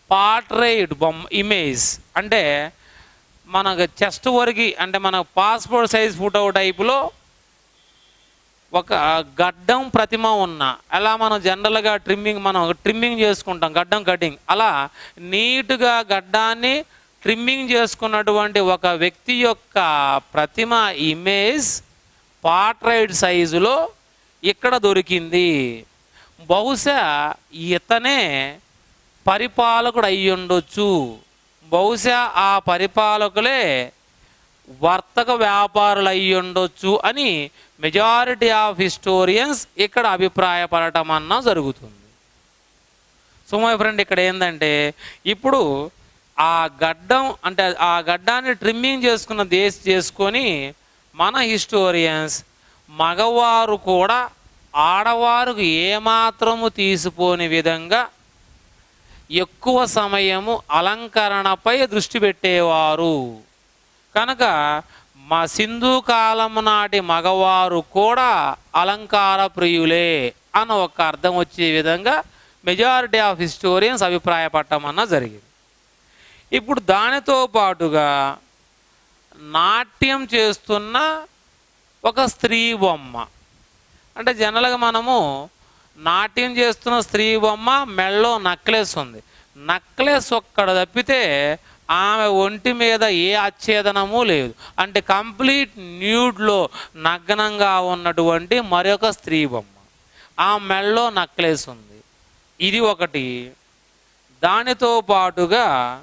Speaker 1: పార్ట్రైట్ బొమ్మ ఇమేజ్ అంటే మనకు చెస్ట్ వరకు అంటే మన పాస్పోర్ట్ సైజ్ ఫోటో టైపులో ఒక గడ్డం ప్రతిమ ఉన్న అలా మనం జనరల్గా ట్రిమ్మింగ్ మనం ట్రిమ్మింగ్ చేసుకుంటాం గడ్డం కటింగ్ అలా నీట్గా గడ్డాన్ని ట్రిమ్మింగ్ చేసుకున్నటువంటి ఒక వ్యక్తి యొక్క ప్రతిమ ఇమేజ్ పార్ట్రైట్ సైజులో ఇక్కడ దొరికింది బహుశా ఇతనే పరిపాలకుడు అయి ఉండొచ్చు బహుశా ఆ పరిపాలకులే వర్తక వ్యాపారులు అయి ఉండొచ్చు అని మెజారిటీ ఆఫ్ హిస్టోరియన్స్ ఇక్కడ అభిప్రాయపడటం అన్న జరుగుతుంది సో మై ఫ్రెండ్ ఇక్కడ ఏంటంటే ఇప్పుడు ఆ గడ్డం అంటే ఆ గడ్డాన్ని ట్రిమ్మింగ్ చేసుకున్న దేశ చేసుకొని మన హిస్టోరియన్స్ మగవారు కూడా ఆడవారికి ఏమాత్రము తీసిపోని విధంగా ఎక్కువ సమయము అలంకరణపై దృష్టి పెట్టేవారు కనుక మా సింధు కాలం నాటి మగవారు కూడా అలంకార ప్రియులే అని ఒక అర్థం వచ్చే విధంగా మెజారిటీ ఆఫ్ హిస్టోరియన్స్ అభిప్రాయపడటమన్న జరిగింది ఇప్పుడు దానితో పాటుగా నాట్యం చేస్తున్న ఒక స్త్రీ బొమ్మ అంటే జనరల్గా మనము నాట్యం చేస్తున్న స్త్రీ బొమ్మ మెళ్ళో నక్లెస్ ఉంది నక్లెస్ ఒక్కడ తప్పితే ఆమె ఒంటి మీద ఏ అచ్ఛేదనము లేదు అంటే కంప్లీట్ న్యూడ్లో నగ్నంగా ఉన్నటువంటి మరొక స్త్రీ బొమ్మ ఆ మెళ్ళో నక్లెస్ ఉంది ఇది ఒకటి దానితో పాటుగా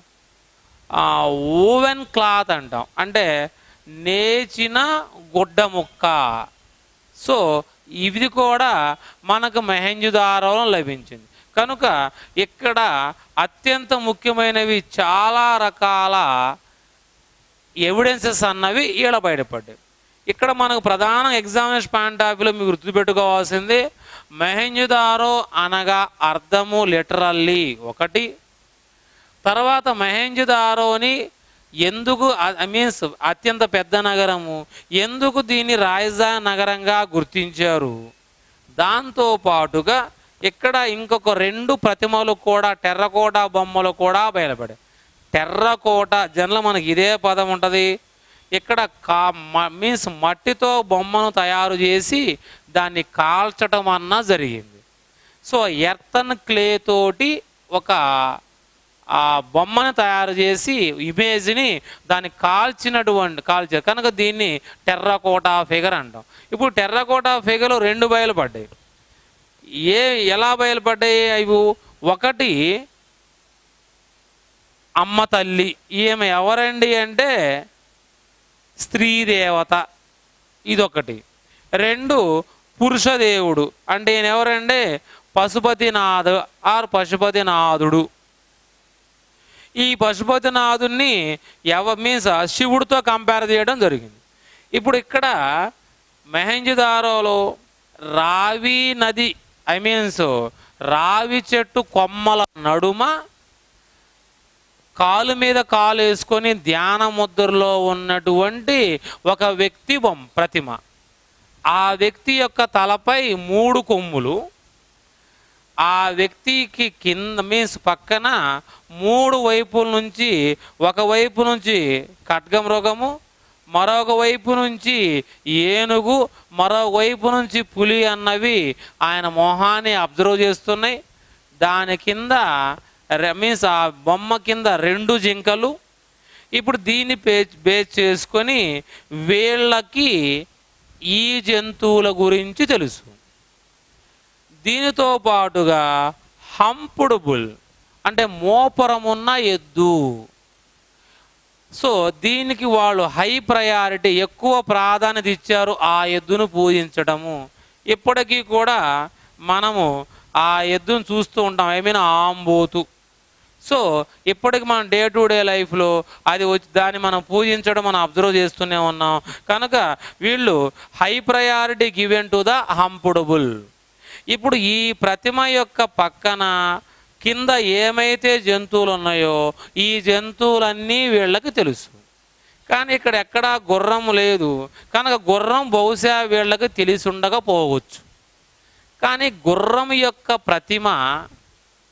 Speaker 1: ఓవెన్ క్లాత్ అంటాం అంటే నేచిన గుడ్డ ముక్క సో ఇది కూడా మనకు మెహంజుదారంలో లభించింది కనుక ఇక్కడ అత్యంత ముఖ్యమైనవి చాలా రకాల ఎవిడెన్సెస్ అన్నవి ఈడ బయటపడ్డాయి ఇక్కడ మనకు ప్రధాన ఎగ్జామినేషన్ పాయింట్ ఆఫ్ వ్యూలో మీకు గుర్తుపెట్టుకోవాల్సింది మెహంజుదారో అనగా అర్థము లిటరల్లీ ఒకటి తర్వాత మెహంజుదారోని ఎందుకు ఐ మీన్స్ అత్యంత పెద్ద నగరము ఎందుకు దీన్ని రాజధాని నగరంగా గుర్తించారు దాంతో పాటుగా ఇక్కడ ఇంకొక రెండు ప్రతిమలు కూడా టెర్రకోట బొమ్మలు కూడా బయలుపడాయి టెర్రకోట జనరల్ మనకి ఇదే పదం ఉంటుంది ఇక్కడ కా మీన్స్ మట్టితో బొమ్మను తయారు చేసి దాన్ని కాల్చటం అన్న జరిగింది సో ఎర్తన్ క్లే తోటి ఒక ఆ బొమ్మను తయారు చేసి ఇమేజ్ని దాన్ని కాల్చినటువంటి కాల్చారు కనుక దీన్ని టెర్రకోటా ఫిగర్ అంటాం ఇప్పుడు టెర్రకోటా ఫిగర్లు రెండు బయలుపడ్డాయి ఏ ఎలా బయలుపడ్డాయి అవి ఒకటి అమ్మ తల్లి ఈమె ఎవరండి అంటే స్త్రీ దేవత ఇదొకటి రెండు పురుషదేవుడు అంటే ఈయన ఎవరంటే పశుపతినాథ ఆర్ పశుపతినాథుడు ఈ పశుపతినాథుని ఎవ మీన్స్ శివుడితో కంపేర్ చేయడం జరిగింది ఇప్పుడు ఇక్కడ మెహంజదారోలో రావి నది ఐ మీన్స్ రావి చెట్టు కొమ్మల నడుమ కాలు మీద కాలు వేసుకొని ధ్యాన ముద్రలో ఉన్నటువంటి ఒక వ్యక్తి బొమ్మ ప్రతిమ ఆ వ్యక్తి యొక్క తలపై మూడు కొమ్ములు ఆ వ్యక్తికి కింద మీన్స్ పక్కన మూడు వైపుల నుంచి ఒక వైపు నుంచి ఖడ్గమృగము మరొక వైపు నుంచి ఏనుగు మరొక వైపు నుంచి పులి అన్నవి ఆయన మొహాన్ని అబ్జర్వ్ చేస్తున్నాయి దాని కింద మీన్స్ ఆ బొమ్మ కింద రెండు జింకలు ఇప్పుడు దీన్ని బేస్ బేస్ చేసుకొని వీళ్ళకి ఈ జంతువుల గురించి తెలుసు దీనితో పాటుగా హంపుడు బుల్ అంటే మోపరమున్న ఎద్దు సో దీనికి వాళ్ళు హై ప్రయారిటీ ఎక్కువ ప్రాధాన్యత ఇచ్చారు ఆ ఎద్దును పూజించడము ఇప్పటికీ కూడా మనము ఆ ఎద్దును చూస్తూ ఉంటాం ఐ మీన్ ఆంబోతు సో ఇప్పటికి మనం డే టు డే లైఫ్లో అది వచ్చి దాన్ని మనం పూజించడం మనం అబ్జర్వ్ చేస్తూనే ఉన్నాం కనుక వీళ్ళు high priority given to the humped bull ఇప్పుడు ఈ ప్రతిమ యొక్క పక్కన కింద ఏమైతే జంతువులు ఉన్నాయో ఈ జంతువులన్నీ వీళ్ళకి తెలుసు కానీ ఇక్కడ ఎక్కడా గుర్రం లేదు కనుక గుర్రం బహుశా వీళ్ళకి తెలిసి ఉండకపోవచ్చు కానీ గుర్రం యొక్క ప్రతిమ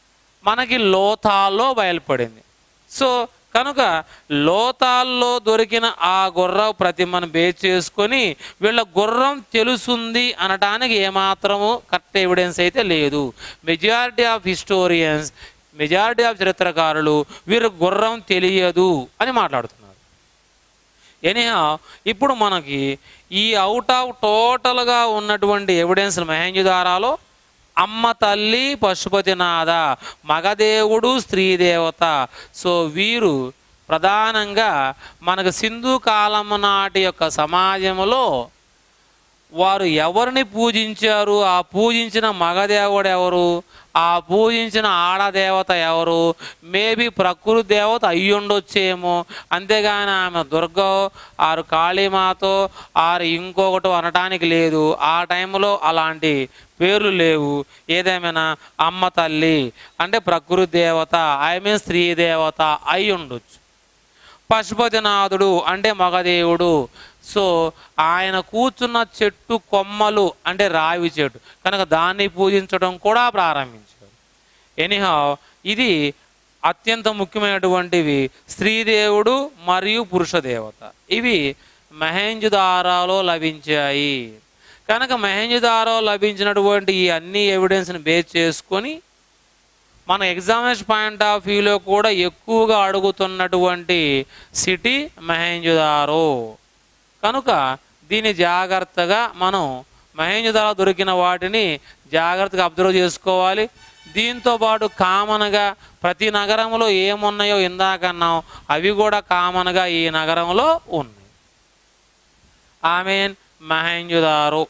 Speaker 1: మనకి లోతాల్లో బయలుపడింది సో కనుక లోతాల్లో దొరికిన ఆ గుర్రం ప్రతిమను బేస్ చేసుకొని వీళ్ళ గుర్రం తెలుసుంది అనటానికి ఏమాత్రము కరెక్ట్ ఎవిడెన్స్ అయితే లేదు majority of historians majority of చరిత్రకారులు వీరు గుర్రం తెలియదు అని మాట్లాడుతున్నారు ఎనీహా ఇప్పుడు మనకి ఈ అవుట్ ఆఫ్ టోటల్గా ఉన్నటువంటి ఎవిడెన్స్ మహేంజుదారాలో అమ్మ తల్లి పశుపతినాథ మగదేవుడు స్త్రీ దేవత సో వీరు ప్రధానంగా మనకు సింధు కాలం నాటి యొక్క సమాజంలో వారు ఎవరిని పూజించారు ఆ పూజించిన మగదేవుడు ఎవరు ఆ పూజించిన ఆడదేవత ఎవరు మేబీ ప్రకృతి దేవత అయ్యుండొచ్చేమో అంతేగాని ఆమె దుర్గో ఆరు కాళీమాతో ఆరు ఇంకొకటి అనటానికి లేదు ఆ టైంలో అలాంటి పేర్లు లేవు ఏదేమైనా అమ్మ తల్లి అంటే ప్రకృతి దేవత ఐ మీన్ స్త్రీ దేవత అయి ఉండొచ్చు పశుపతినాథుడు అంటే మగదేవుడు సో ఆయన కూర్చున్న చెట్టు కొమ్మలు అంటే రావి చెట్టు కనుక దాన్ని పూజించడం కూడా ప్రారంభించారు ఎనీహా ఇది అత్యంత ముఖ్యమైనటువంటివి స్త్రీదేవుడు మరియు పురుష దేవత ఇవి మహేంజుదారాలో లభించాయి కనుక మహేంజుదారో లభించినటువంటి ఈ అన్ని ఎవిడెన్స్ని బేస్ చేసుకొని మన ఎగ్జామినేషన్ పాయింట్ ఆఫ్ వ్యూలో కూడా ఎక్కువగా అడుగుతున్నటువంటి సిటీ మహేంజుదారో కనుక దీన్ని జాగ్రత్తగా మనం మహేంజుదారో దొరికిన వాటిని జాగ్రత్తగా అబ్జర్వ్ చేసుకోవాలి దీంతో పాటు కామన్గా ప్రతి నగరంలో ఏమున్నాయో ఇందాకన్నాం అవి కూడా కామన్గా ఈ నగరంలో ఉన్నాయి ఆమెన్ మహేంజుదారో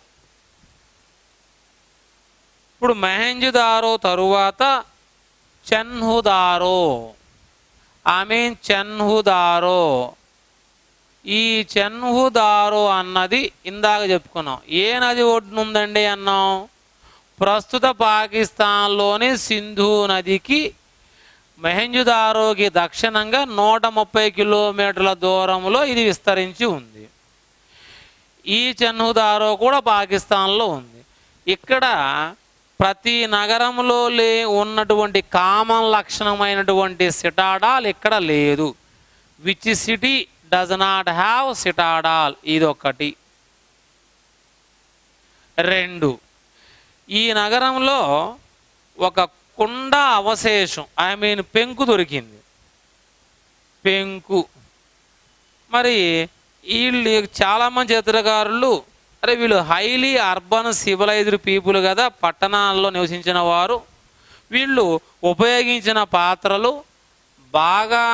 Speaker 1: ఇప్పుడు మహేంజుదారో తరువాత చెన్హుదారో ఆమె చెన్హుదారో ఈ చెన్హుదారో అన్నది ఇందాక చెప్పుకున్నాం ఏ నది ఒడ్డునుందండి అన్నాం ప్రస్తుత పాకిస్తాన్లోని సింధు నదికి మెహంజుదారోకి దక్షిణంగా నూట ముప్పై కిలోమీటర్ల దూరంలో ఇది విస్తరించి ఉంది ఈ చెన్హుదారో కూడా పాకిస్తాన్లో ఉంది ఇక్కడ ప్రతి నగరంలో లే ఉన్నటువంటి కామన్ లక్షణమైనటువంటి సిటాడాల్ ఇక్కడ లేదు which city does not have citadel ఇది ఒకటి రెండు ఈ నగరంలో ఒక కుండ అవశేషం ఐ మీన్ పెంకు దొరికింది పెంకు మరి వీళ్ళు చాలామంది చిత్రకారులు అరే వీళ్ళు హైలీ అర్బన్ సివిలైజ్డ్ పీపుల్ కదా పట్టణాల్లో నివసించిన వారు వీళ్ళు ఉపయోగించిన పాత్రలు బాగా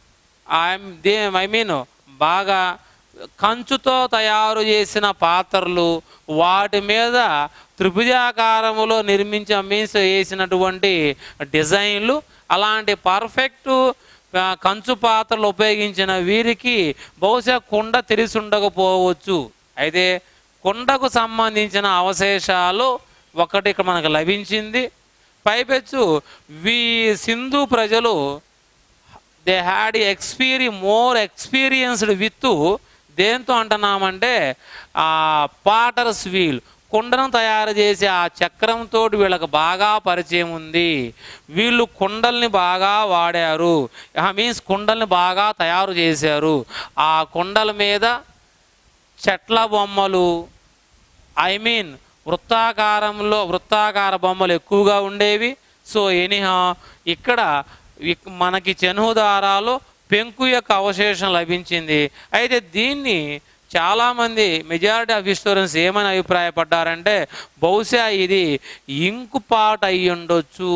Speaker 1: దే ఐ మీన్ బాగా కంచుతో తయారు చేసిన పాత్రలు వాటి మీద త్రిభుజాకారములో నిర్మించి మీన్స్ వేసినటువంటి డిజైన్లు అలాంటి పర్ఫెక్ట్ ఆ, కంచు పాత్రలు ఉపయోగించిన వీరికి బహుశా కుండ తెలిసి ఉండకపోవచ్చు అయితే కుండకు సంబంధించిన అవశేషాలు ఒకటి ఇక్కడ మనకు లభించింది పైపెచ్చు వీ సింధు ప్రజలు దే హ్యాడ్ ఎక్స్పీరి మోర్ ఎక్స్పీరియన్స్డ్ విత్ దేంతో అంటున్నామంటే ఆ పాటర్స్ వీల్ కుండను తయారు చేసే ఆ చక్రంతో వీళ్ళకి బాగా పరిచయం ఉంది వీళ్ళు కుండల్ని బాగా వాడారు మీన్స్ కుండల్ని బాగా తయారు చేశారు ఆ కుండల మీద చెట్ల బొమ్మలు ఐ మీన్ వృత్తాకారంలో వృత్తాకార బొమ్మలు ఎక్కువగా ఉండేవి సో ఎనిహా ఇక్కడ ఇక్- మనకి చెనుదారాలో పెంకు యొక్క అవశేషం లభించింది అయితే దీన్ని చాలామంది మెజారిటీ ఆఫ్ హిస్టోరియన్స్ ఏమని అభిప్రాయపడ్డారంటే బహుశా ఇది ఇంకు పాట్ అయి ఉండొచ్చు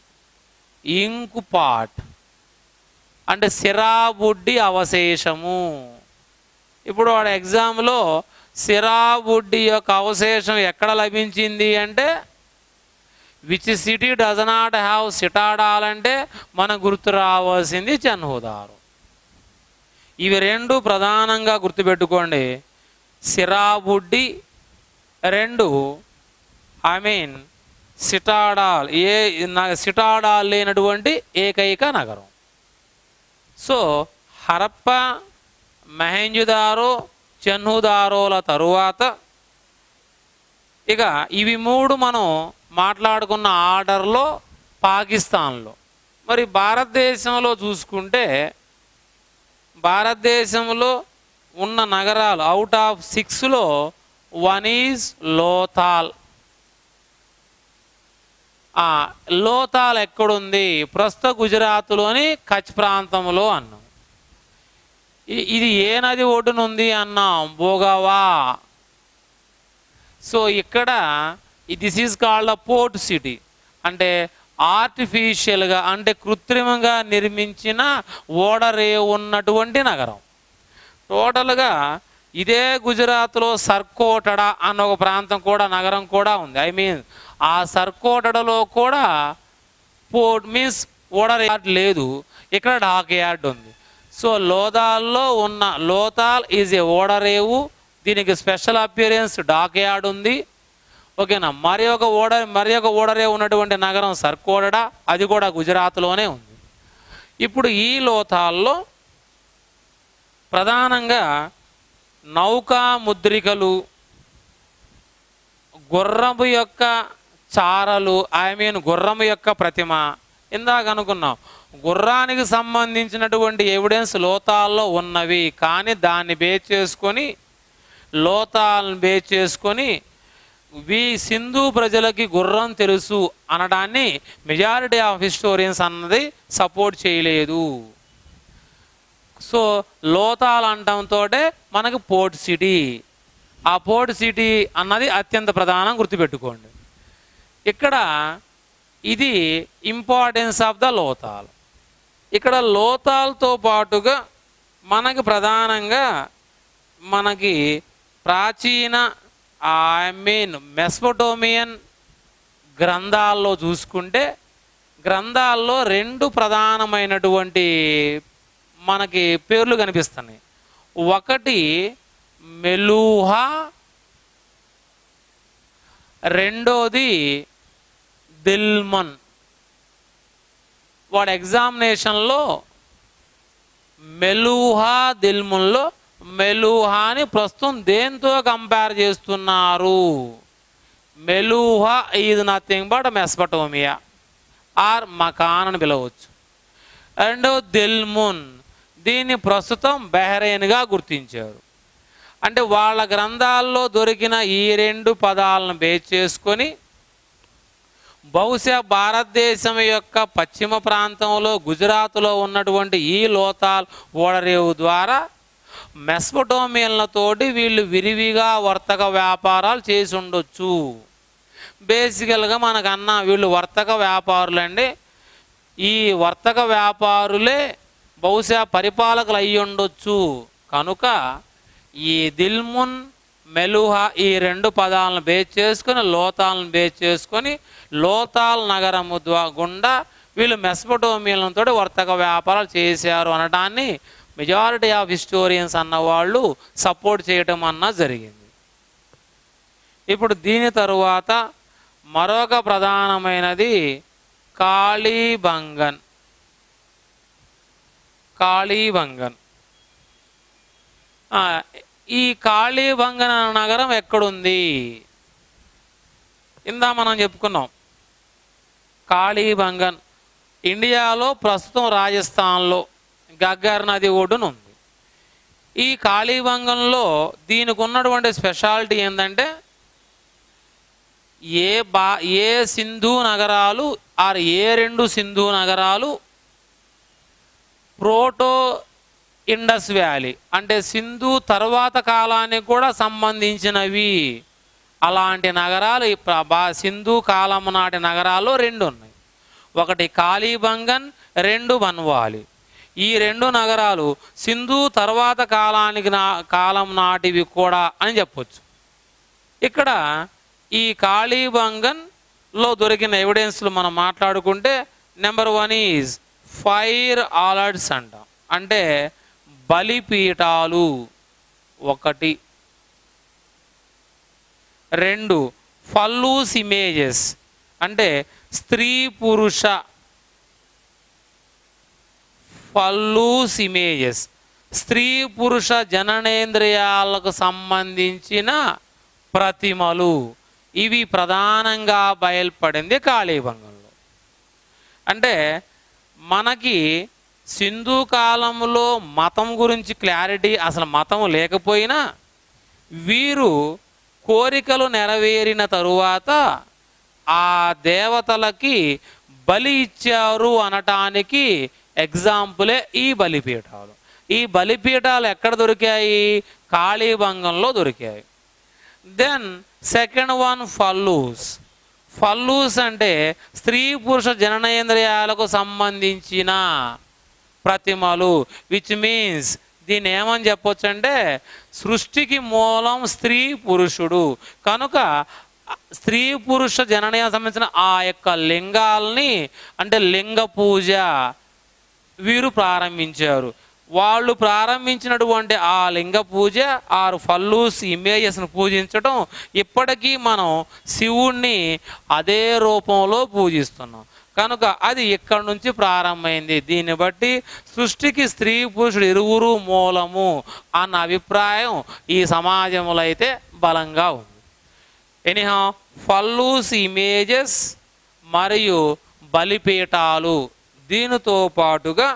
Speaker 1: ఇంకు పాట్ అంటే సిరాబుడ్డి అవశేషము ఇప్పుడు వాడు ఎగ్జామ్లో సిరాబుడ్డి యొక్క అవశేషం ఎక్కడ లభించింది అంటే which city does not have సిటాడాలంటే మన గుర్తు రావాల్సింది చన్హుదారు ఇవి రెండు ప్రధానంగా గుర్తుపెట్టుకోండి సిరాబుడ్డి రెండు ఐ మీన్ సిటాడాల్ ఏ న- సిటాడాల్ లేనటువంటి ఏకైక నగరం సో హరప్ప మహేంజుదారో చెన్నుదారోల తరువాత ఇక ఇవి మూడు మనం మాట్లాడుకున్న ఆర్డర్లో పాకిస్తాన్లో మరి భారతదేశంలో చూసుకుంటే భారతదేశంలో ఉన్న నగరాలు అవుట్ ఆఫ్ సిక్స్లో వన్ ఈజ్ లోతాల్ ఆ, లోతాల్ ఎక్కడుంది ప్రస్తుత గుజరాత్లోని కచ్ ప్రాంతంలో అన్నాం ఇ- ఇది ఏ నది ఒడ్డునుంది అన్నాం భోగావా సో ఇక్కడ this is called a port city అంటే ఆర్టిఫిషియల్గా అంటే కృత్రిమంగా నిర్మించిన ఓడరే ఉన్నటువంటి నగరం టోటల్గా ఇదే గుజరాత్లో సర్కోటడ అన్న ఒక ప్రాంతం కూడా నగరం కూడా ఉంది ఐ మీన్ ఆ సర్కోటడలో కూడా పోర్ట్ మీన్స్ ఓడర్ యార్డ్ లేదు ఇక్కడ డాక్ యార్డ్ ఉంది సో లోదాల్లో ఉన్న లోతాల్ ఈజ్ ఏ ఓడరేవు దీనికి స్పెషల్ అపియరెన్స్ డాక్ యార్డ్ ఉంది ఓకేనా మరి ఒక ఓడ మరి ఒక ఓడరే ఉన్నటువంటి నగరం సర్కోడడ అది కూడా గుజరాత్లోనే ఉంది ఇప్పుడు ఈ లోతాల్లో ప్రధానంగా నౌకా ముద్రికలు గుర్రము యొక్క చారలు ఐ మీన్ గుర్రము యొక్క ప్రతిమ ఇందాక అనుకున్నాం గుర్రానికి సంబంధించినటువంటి ఎవిడెన్స్ లోతాల్లో ఉన్నవి కానీ దాన్ని బేస్ చేసుకొని లోతాలను బేస్ చేసుకొని వి సింధు ప్రజలకి గుర్రం తెలుసు అనడాన్ని మెజారిటీ ఆఫ్ హిస్టోరియన్స్ అన్నది సపోర్ట్ చేయలేదు సో లోతాల్ అంటంతో మనకు పోర్ట్ సిటీ ఆ పోర్ట్ సిటీ అన్నది అత్యంత ప్రధానం గుర్తుపెట్టుకోండి ఇక్కడ ఇది ఇంపార్టెన్స్ ఆఫ్ ద లోతాల్ ఇక్కడ లోతాల్తో పాటుగా మనకి ప్రధానంగా మనకి ప్రాచీన ఐ మీన్ మెస్పటోమియన్ గ్రంథాల్లో చూసుకుంటే గ్రంథాల్లో రెండు ప్రధానమైనటువంటి మనకి పేర్లు కనిపిస్తున్నాయి ఒకటి మెలూహా రెండోది దిల్మన్ వాడు ఎగ్జామినేషన్లో మెలూహా దిల్మున్లో మెలూహాని ప్రస్తుతం దేంతో కంపేర్ చేస్తున్నారు Meluha is nothing but Mesopotamia or Magan అని పిలవచ్చు అండ్ దిల్మున్ దీన్ని ప్రస్తుతం బెహరైన్గా గుర్తించారు అంటే వాళ్ళ గ్రంథాల్లో దొరికిన ఈ రెండు పదాలను బేస్ చేసుకొని బహుశా భారతదేశం యొక్క పశ్చిమ ప్రాంతంలో గుజరాత్లో ఉన్నటువంటి ఈ లోతాల్ ఓడరేవు ద్వారా మెస్పటోమియన్లతోటి వీళ్ళు విరివిగా వర్తక వ్యాపారాలు చేసి ఉండొచ్చు బేసికల్గా మనకన్నా వీళ్ళు వర్తక వ్యాపారులండి ఈ వర్తక వ్యాపారులే బహుశా పరిపాలకులు అయ్యి ఉండొచ్చు కనుక ఈ దిల్మున్ మెలుహా ఈ రెండు పదాలను బేస్ చేసుకొని లోతాలను బేస్ చేసుకొని లోతాల్ నగరము ద్వా గుండా వీళ్ళు మెస్పటోమియన్లతో వర్తక వ్యాపారాలు చేశారు అనడాన్ని మెజారిటీ ఆఫ్ హిస్టోరియన్స్ అన్నవాళ్ళు సపోర్ట్ చేయటం అన్న జరిగింది ఇప్పుడు దీని తరువాత మరొక ప్రధానమైనది కాళీబంగన్ కాళీబంగన్ ఆ, ఈ కాళీబంగన్ అనే నగరం ఎక్కడుంది ఇందా మనం చెప్పుకున్నాం కాళీబంగన్ ఇండియాలో ప్రస్తుతం రాజస్థాన్లో గగ్గర్ నది ఒడ్డున ఉంది ఈ కాళీబంగంలో దీనికి ఉన్నటువంటి స్పెషాలిటీ ఏంటంటే ఏ బా ఏ సింధు నగరాలు ఆర్ ఏ రెండు సింధు నగరాలు ప్రోటో ఇండస్ వ్యాలీ అంటే సింధు తర్వాత కాలానికి కూడా సంబంధించినవి అలాంటి నగరాలు ఈ ప్ర- బా- సింధు కాలం నాటి నగరాల్లో రెండు ఉన్నాయి ఒకటి కాళీబంగన్ రెండు బన్వాలి ఈ రెండు నగరాలు సింధు తర్వాత కాలానికి నా కాలం నాటివి కూడా అని చెప్పొచ్చు ఇక్కడ ఈ కాళీబంగన్లో దొరికిన ఎవిడెన్స్లు మనం మాట్లాడుకుంటే number one is fire altars అంటాం అంటే బలిపీఠాలు ఒకటి రెండు ఫల్లూస్ ఇమేజెస్ అంటే స్త్రీ పురుష ఫల్లూస్ ఇమేజెస్ స్త్రీ పురుష జననేంద్రియాలకు సంబంధించిన ప్రతిమలు ఇవి ప్రధానంగా బయల్పడింది కాళీబంగంలో అంటే మనకి సింధు కాలంలో మతం గురించి క్లారిటీ అసలు మతం లేకపోయినా వీరు కోరికలు నెరవేరిన తరువాత ఆ దేవతలకి బలి ఇచ్చారు అనటానికి ఎగ్జాంపులే ఈ బలిపీఠాలు ఈ బలిపీఠాలు ఎక్కడ దొరికాయి కాళీబంగంలో దొరికాయి then second one phallus phallus అంటే స్త్రీ పురుష జననేంద్రియాలకు సంబంధించిన ప్రతిమలు విచ్ మీన్స్ దీన్ని ఏమని చెప్పొచ్చు అంటే సృష్టికి మూలం స్త్రీ పురుషుడు కనుక స్త్రీ పురుష జననీయ సంబంధించిన ఆ యొక్క లింగాల్ని అంటే లింగ పూజ వీరు ప్రారంభించారు వాళ్ళు ప్రారంభించినటువంటి ఆ లింగ పూజ ఆరు ఫల్లూస్ ఇమేజెస్ను పూజించడం ఇప్పటికీ మనం శివుణ్ణి అదే రూపంలో పూజిస్తున్నాం కనుక అది ఇక్కడి నుంచి ప్రారంభమైంది దీన్ని బట్టి సృష్టికి స్త్రీ పురుషుడు ఇరువురు మూలము అన్న అభిప్రాయం ఈ సమాజంలో అయితే బలంగా ఉంది ఎనీహా ఫల్లూస్ ఇమేజెస్ మరియు బలిపీఠాలు దీనితో పాటుగా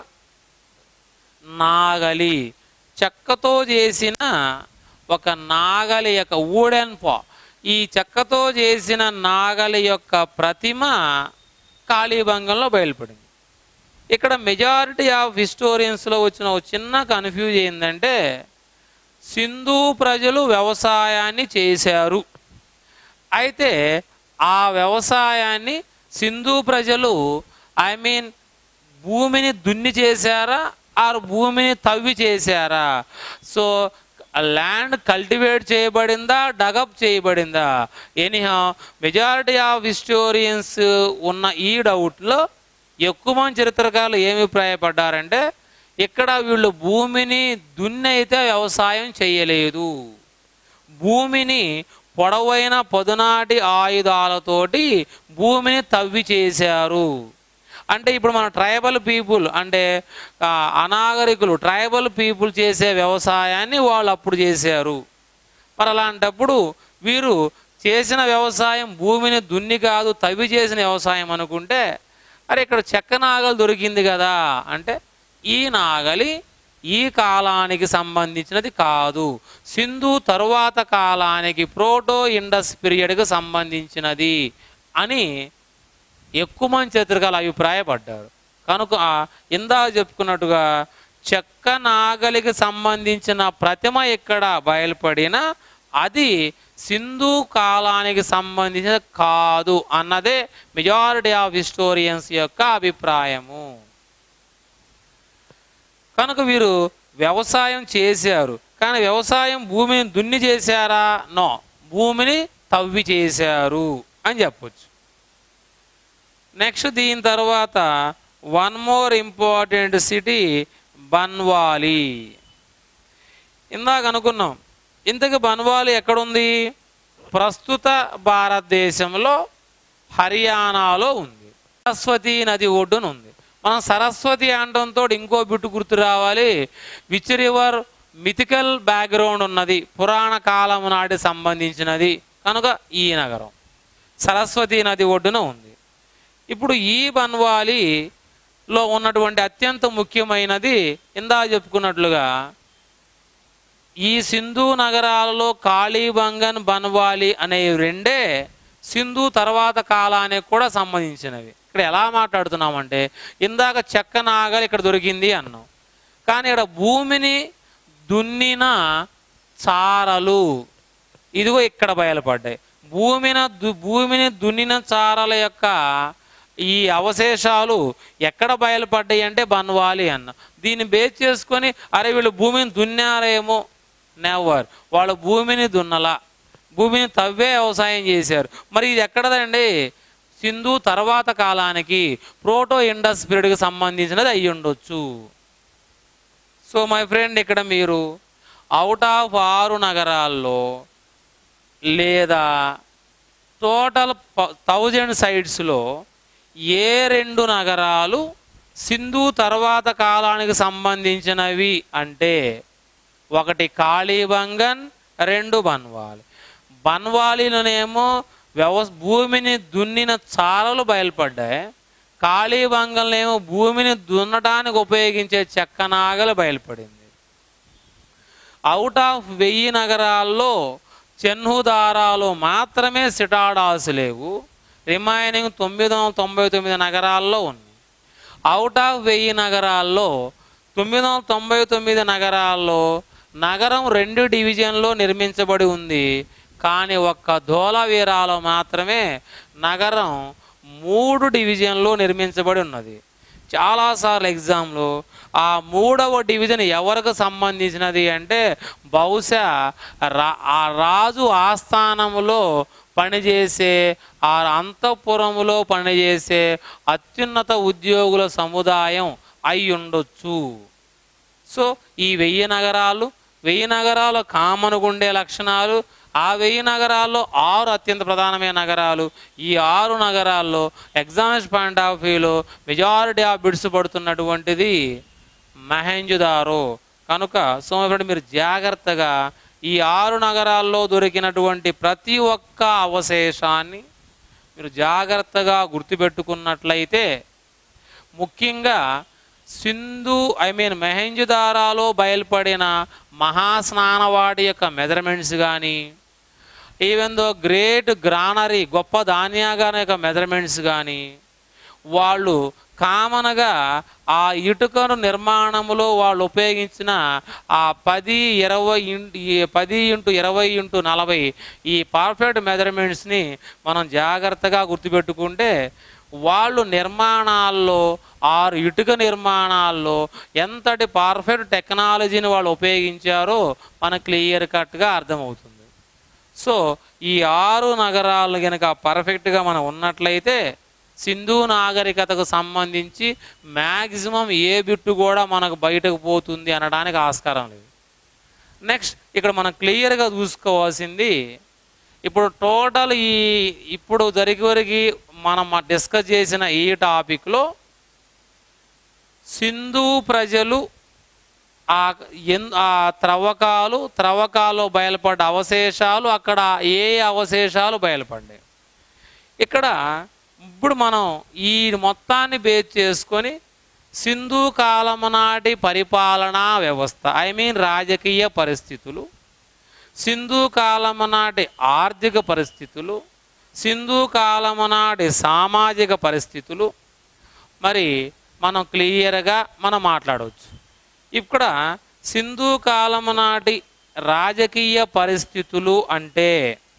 Speaker 1: నాగలి చెక్కతో చేసిన ఒక నాగలి యొక్క ఊడెన్ పా ఈ చెక్కతో చేసిన నాగలి యొక్క ప్రతిమ కాళీబంగంలో బయలుపడింది ఇక్కడ మెజారిటీ ఆఫ్ హిస్టోరియన్స్లో వచ్చిన ఒక చిన్న కన్ఫ్యూజ్ ఏంటంటే సింధు ప్రజలు వ్యవసాయాన్ని చేశారు అయితే ఆ వ్యవసాయాన్ని సింధు ప్రజలు ఐ మీన్ భూమిని దున్ని చేశారా ఆర్ భూమిని తవ్వి చేశారా సో ల్యాండ్ కల్టివేట్ చేయబడిందా డగప్ చేయబడిందా ఎనీహా మెజారిటీ ఆఫ్ హిస్టోరియన్స్ ఉన్న ఈ డౌట్లో ఎక్కువ మంది చరిత్రకారులు ఏమి అభిప్రాయపడ్డారంటే ఇక్కడ వీళ్ళు భూమిని దున్ని అయితే వ్యవసాయం చేయలేదు భూమిని పొడవైన పొదునాటి ఆయుధాలతోటి భూమిని తవ్వి చేశారు అంటే ఇప్పుడు మన ట్రైబల్ పీపుల్ అంటే ఆ, అనాగరికులు ట్రైబల్ పీపుల్ చేసే వ్యవసాయాన్ని వాళ్ళు అప్పుడు చేశారు మరి అలాంటప్పుడు వీరు చేసిన వ్యవసాయం భూమిని దున్ని కాదు తవ్వి చేసిన వ్యవసాయం అనుకుంటే అరే ఇక్కడ చెక్క నాగలి దొరికింది కదా అంటే ఈ నాగలి ఈ కాలానికి సంబంధించినది కాదు సింధు తరువాత కాలానికి ప్రోటో ఇండస్ పీరియడ్కి సంబంధించినది అని ఎక్కువ మంది చరిత్రకారులు అభిప్రాయపడ్డారు కనుక ఆ ఇందాక చెప్పుకున్నట్టుగా చెక్క నాగలికి సంబంధించిన ప్రతిమ ఇక్కడ బయలుపడిన అది సింధు కాలానికి సంబంధించిన కాదు అన్నదే మెజారిటీ ఆఫ్ హిస్టోరియన్స్ యొక్క అభిప్రాయము కనుక వీరు వ్యవసాయం చేశారు కానీ వ్యవసాయం భూమిని దున్ని చేశారా నో భూమిని తవ్వి చేశారు అని చెప్పొచ్చు నెక్స్ట్ దీని తర్వాత one more important city Banawali ఇందాక అనుకున్నాం ఇంతకు బన్వాలి ఎక్కడుంది ప్రస్తుత భారతదేశంలో హర్యానాలో ఉంది సరస్వతి నది ఒడ్డున ఉంది మనం సరస్వతి అనడంతో ఇంకో బిట్టు గుర్తు రావాలి విచ్ రివర్ మిథికల్ బ్యాక్గ్రౌండ్ ఉన్నది పురాణ కాలం నాటి సంబంధించినది కనుక ఈ నగరం సరస్వతి నది ఒడ్డున ఉంది ఇప్పుడు ఈ బన్వాలీలో ఉన్నటువంటి అత్యంత ముఖ్యమైనది ఇందా చెప్పుకున్నట్లుగా ఈ సింధు నగరాలలో కాళీబంగన్ బన్వాలి అనే రెండే సింధు తర్వాత కాలానికి కూడా సంబంధించినవి ఇక్కడ ఎలా మాట్లాడుతున్నామంటే ఇందాక చెక్క నాగలి ఇక్కడ దొరికింది అన్నాం కానీ ఇక్కడ భూమిని దున్నిన చారలు ఇదిగో ఇక్కడ బయలుపడ్డాయి భూమిన దు భూమిని దున్నిన చారల యొక్క ఈ అవశేషాలు ఎక్కడ బయలుపడ్డాయి అంటే బన్వాలి అన్న దీన్ని బేస్ చేసుకొని అరే వీళ్ళు భూమిని దున్నారేమో నెవర్ వాళ్ళు భూమిని దున్నలా భూమిని తవ్వే వ్యవసాయం చేశారు మరి ఇది ఎక్కడదండి సింధు తర్వాత కాలానికి ప్రోటో ఇండస్ పీరియడ్కి సంబంధించినది అయి ఉండొచ్చు సో మై ఫ్రెండ్ ఇక్కడ మీరు అవుట్ ఆఫ్ ఆరు నగరాల్లో లేదా టోటల్ థౌజండ్ సైట్స్లో ఏ రెండు నగరాలు సింధు తర్వాత కాలానికి సంబంధించినవి అంటే ఒకటి కాళీబంగన్ రెండు బన్వాలి బన్వాలీలోనేమో వ్యవ భూమిని దున్నిన చారలు బయలుపడ్డాయి కాళీబంగంలో భూమిని దున్నడానికి ఉపయోగించే చెక్క నాగలు బయలుపడింది అవుట్ ఆఫ్ వెయ్యి నగరాల్లో చెన్హుదారాలు మాత్రమే సిటాడాస్ లేవు రిమైనింగ్ తొమ్మిది వందల తొంభై తొమ్మిది నగరాల్లో ఉన్నాయి అవుట్ ఆఫ్ వెయ్యి నగరాల్లో తొమ్మిది వందల తొంభై తొమ్మిది నగరాల్లో నగరం రెండు డివిజన్లో నిర్మించబడి ఉంది కానీ ఒక్క ధోలవీరాలో మాత్రమే నగరం మూడు డివిజన్లో నిర్మించబడి ఉన్నది చాలాసార్లు ఎగ్జామ్లో ఆ మూడవ డివిజన్ ఎవరికి సంబంధించినది అంటే బహుశా రా ఆ రాజు ఆస్థానములో పనిచేసే ఆ అంతఃపురములో పనిచేసే అత్యున్నత ఉద్యోగుల సముదాయం అయి ఉండొచ్చు సో ఈ వెయ్యి నగరాలు వెయ్యి నగరాలు కామన్గా ఉండే లక్షణాలు ఆ వెయ్యి నగరాల్లో ఆరు అత్యంత ప్రధానమైన నగరాలు ఈ ఆరు నగరాల్లో ఎగ్జామినేషన్ పాయింట్ ఆఫ్ వ్యూలో మెజారిటీ ఆఫ్ బిడ్స్ పడుతున్నటువంటిది మహెంజుదారో కనుక సో ఇప్పుడు మీరు జాగ్రత్తగా ఈ ఆరు నగరాల్లో దొరికినటువంటి ప్రతి ఒక్క అవశేషాన్ని మీరు జాగ్రత్తగా గుర్తుపెట్టుకున్నట్లయితే ముఖ్యంగా సింధు ఐ మీన్ మెహంజుదారాలో బయలుపడిన మహాస్నానవాడి యొక్క మెజర్మెంట్స్ కానీ ఈవెన్ దో గ్రేట్ గ్రానరీ గొప్ప ధాన్యాగాన యొక్క మెజర్మెంట్స్ కానీ వాళ్ళు కామన్గా ఆ ఇటుకను నిర్మాణంలో వాళ్ళు ఉపయోగించిన ఆ పది ఇరవై ఇంటు ఈ పది ఇంటూ ఇరవై ఇంటూ నలభై ఈ పర్ఫెక్ట్ మెజర్మెంట్స్ని మనం జాగ్రత్తగా గుర్తుపెట్టుకుంటే వాళ్ళు నిర్మాణాల్లో ఆరు ఇటుక నిర్మాణాల్లో ఎంతటి పర్ఫెక్ట్ టెక్నాలజీని వాళ్ళు ఉపయోగించారో మనకు క్లియర్ కట్గా అర్థమవుతుంది సో ఈ ఆరు నగరాలు కనుక పర్ఫెక్ట్గా మనం ఉన్నట్లయితే సింధు నాగరికతకు సంబంధించి మ్యాక్సిమం ఏ బిట్టు కూడా మనకు బయటకు పోతుంది అనడానికి ఆస్కారం లేదు నెక్స్ట్ ఇక్కడ మనం క్లియర్గా చూసుకోవాల్సింది ఇప్పుడు టోటల్ ఈ ఇప్పుడు జరిగి వరకు మనం డిస్కస్ చేసిన ఈ టాపిక్లో సింధు ప్రజలు ఆ ఎన్ ఆ త్రవ్వకాలు త్రవ్వకాలు బయలుపడ్డ అవశేషాలు అక్కడ ఏ అవశేషాలు బయలుపడ్డాయి ఇక్కడ ఇప్పుడు మనం ఈ మొత్తాన్ని బేస్ చేసుకొని సింధు కాలం నాటి పరిపాలనా వ్యవస్థ ఐ మీన్ రాజకీయ పరిస్థితులు సింధు కాలము నాటి ఆర్థిక పరిస్థితులు సింధు కాలము నాటి సామాజిక పరిస్థితులు మరి మనం క్లియర్గా మనం మాట్లాడవచ్చు ఇక్కడ సింధు కాలము నాటి రాజకీయ పరిస్థితులు అంటే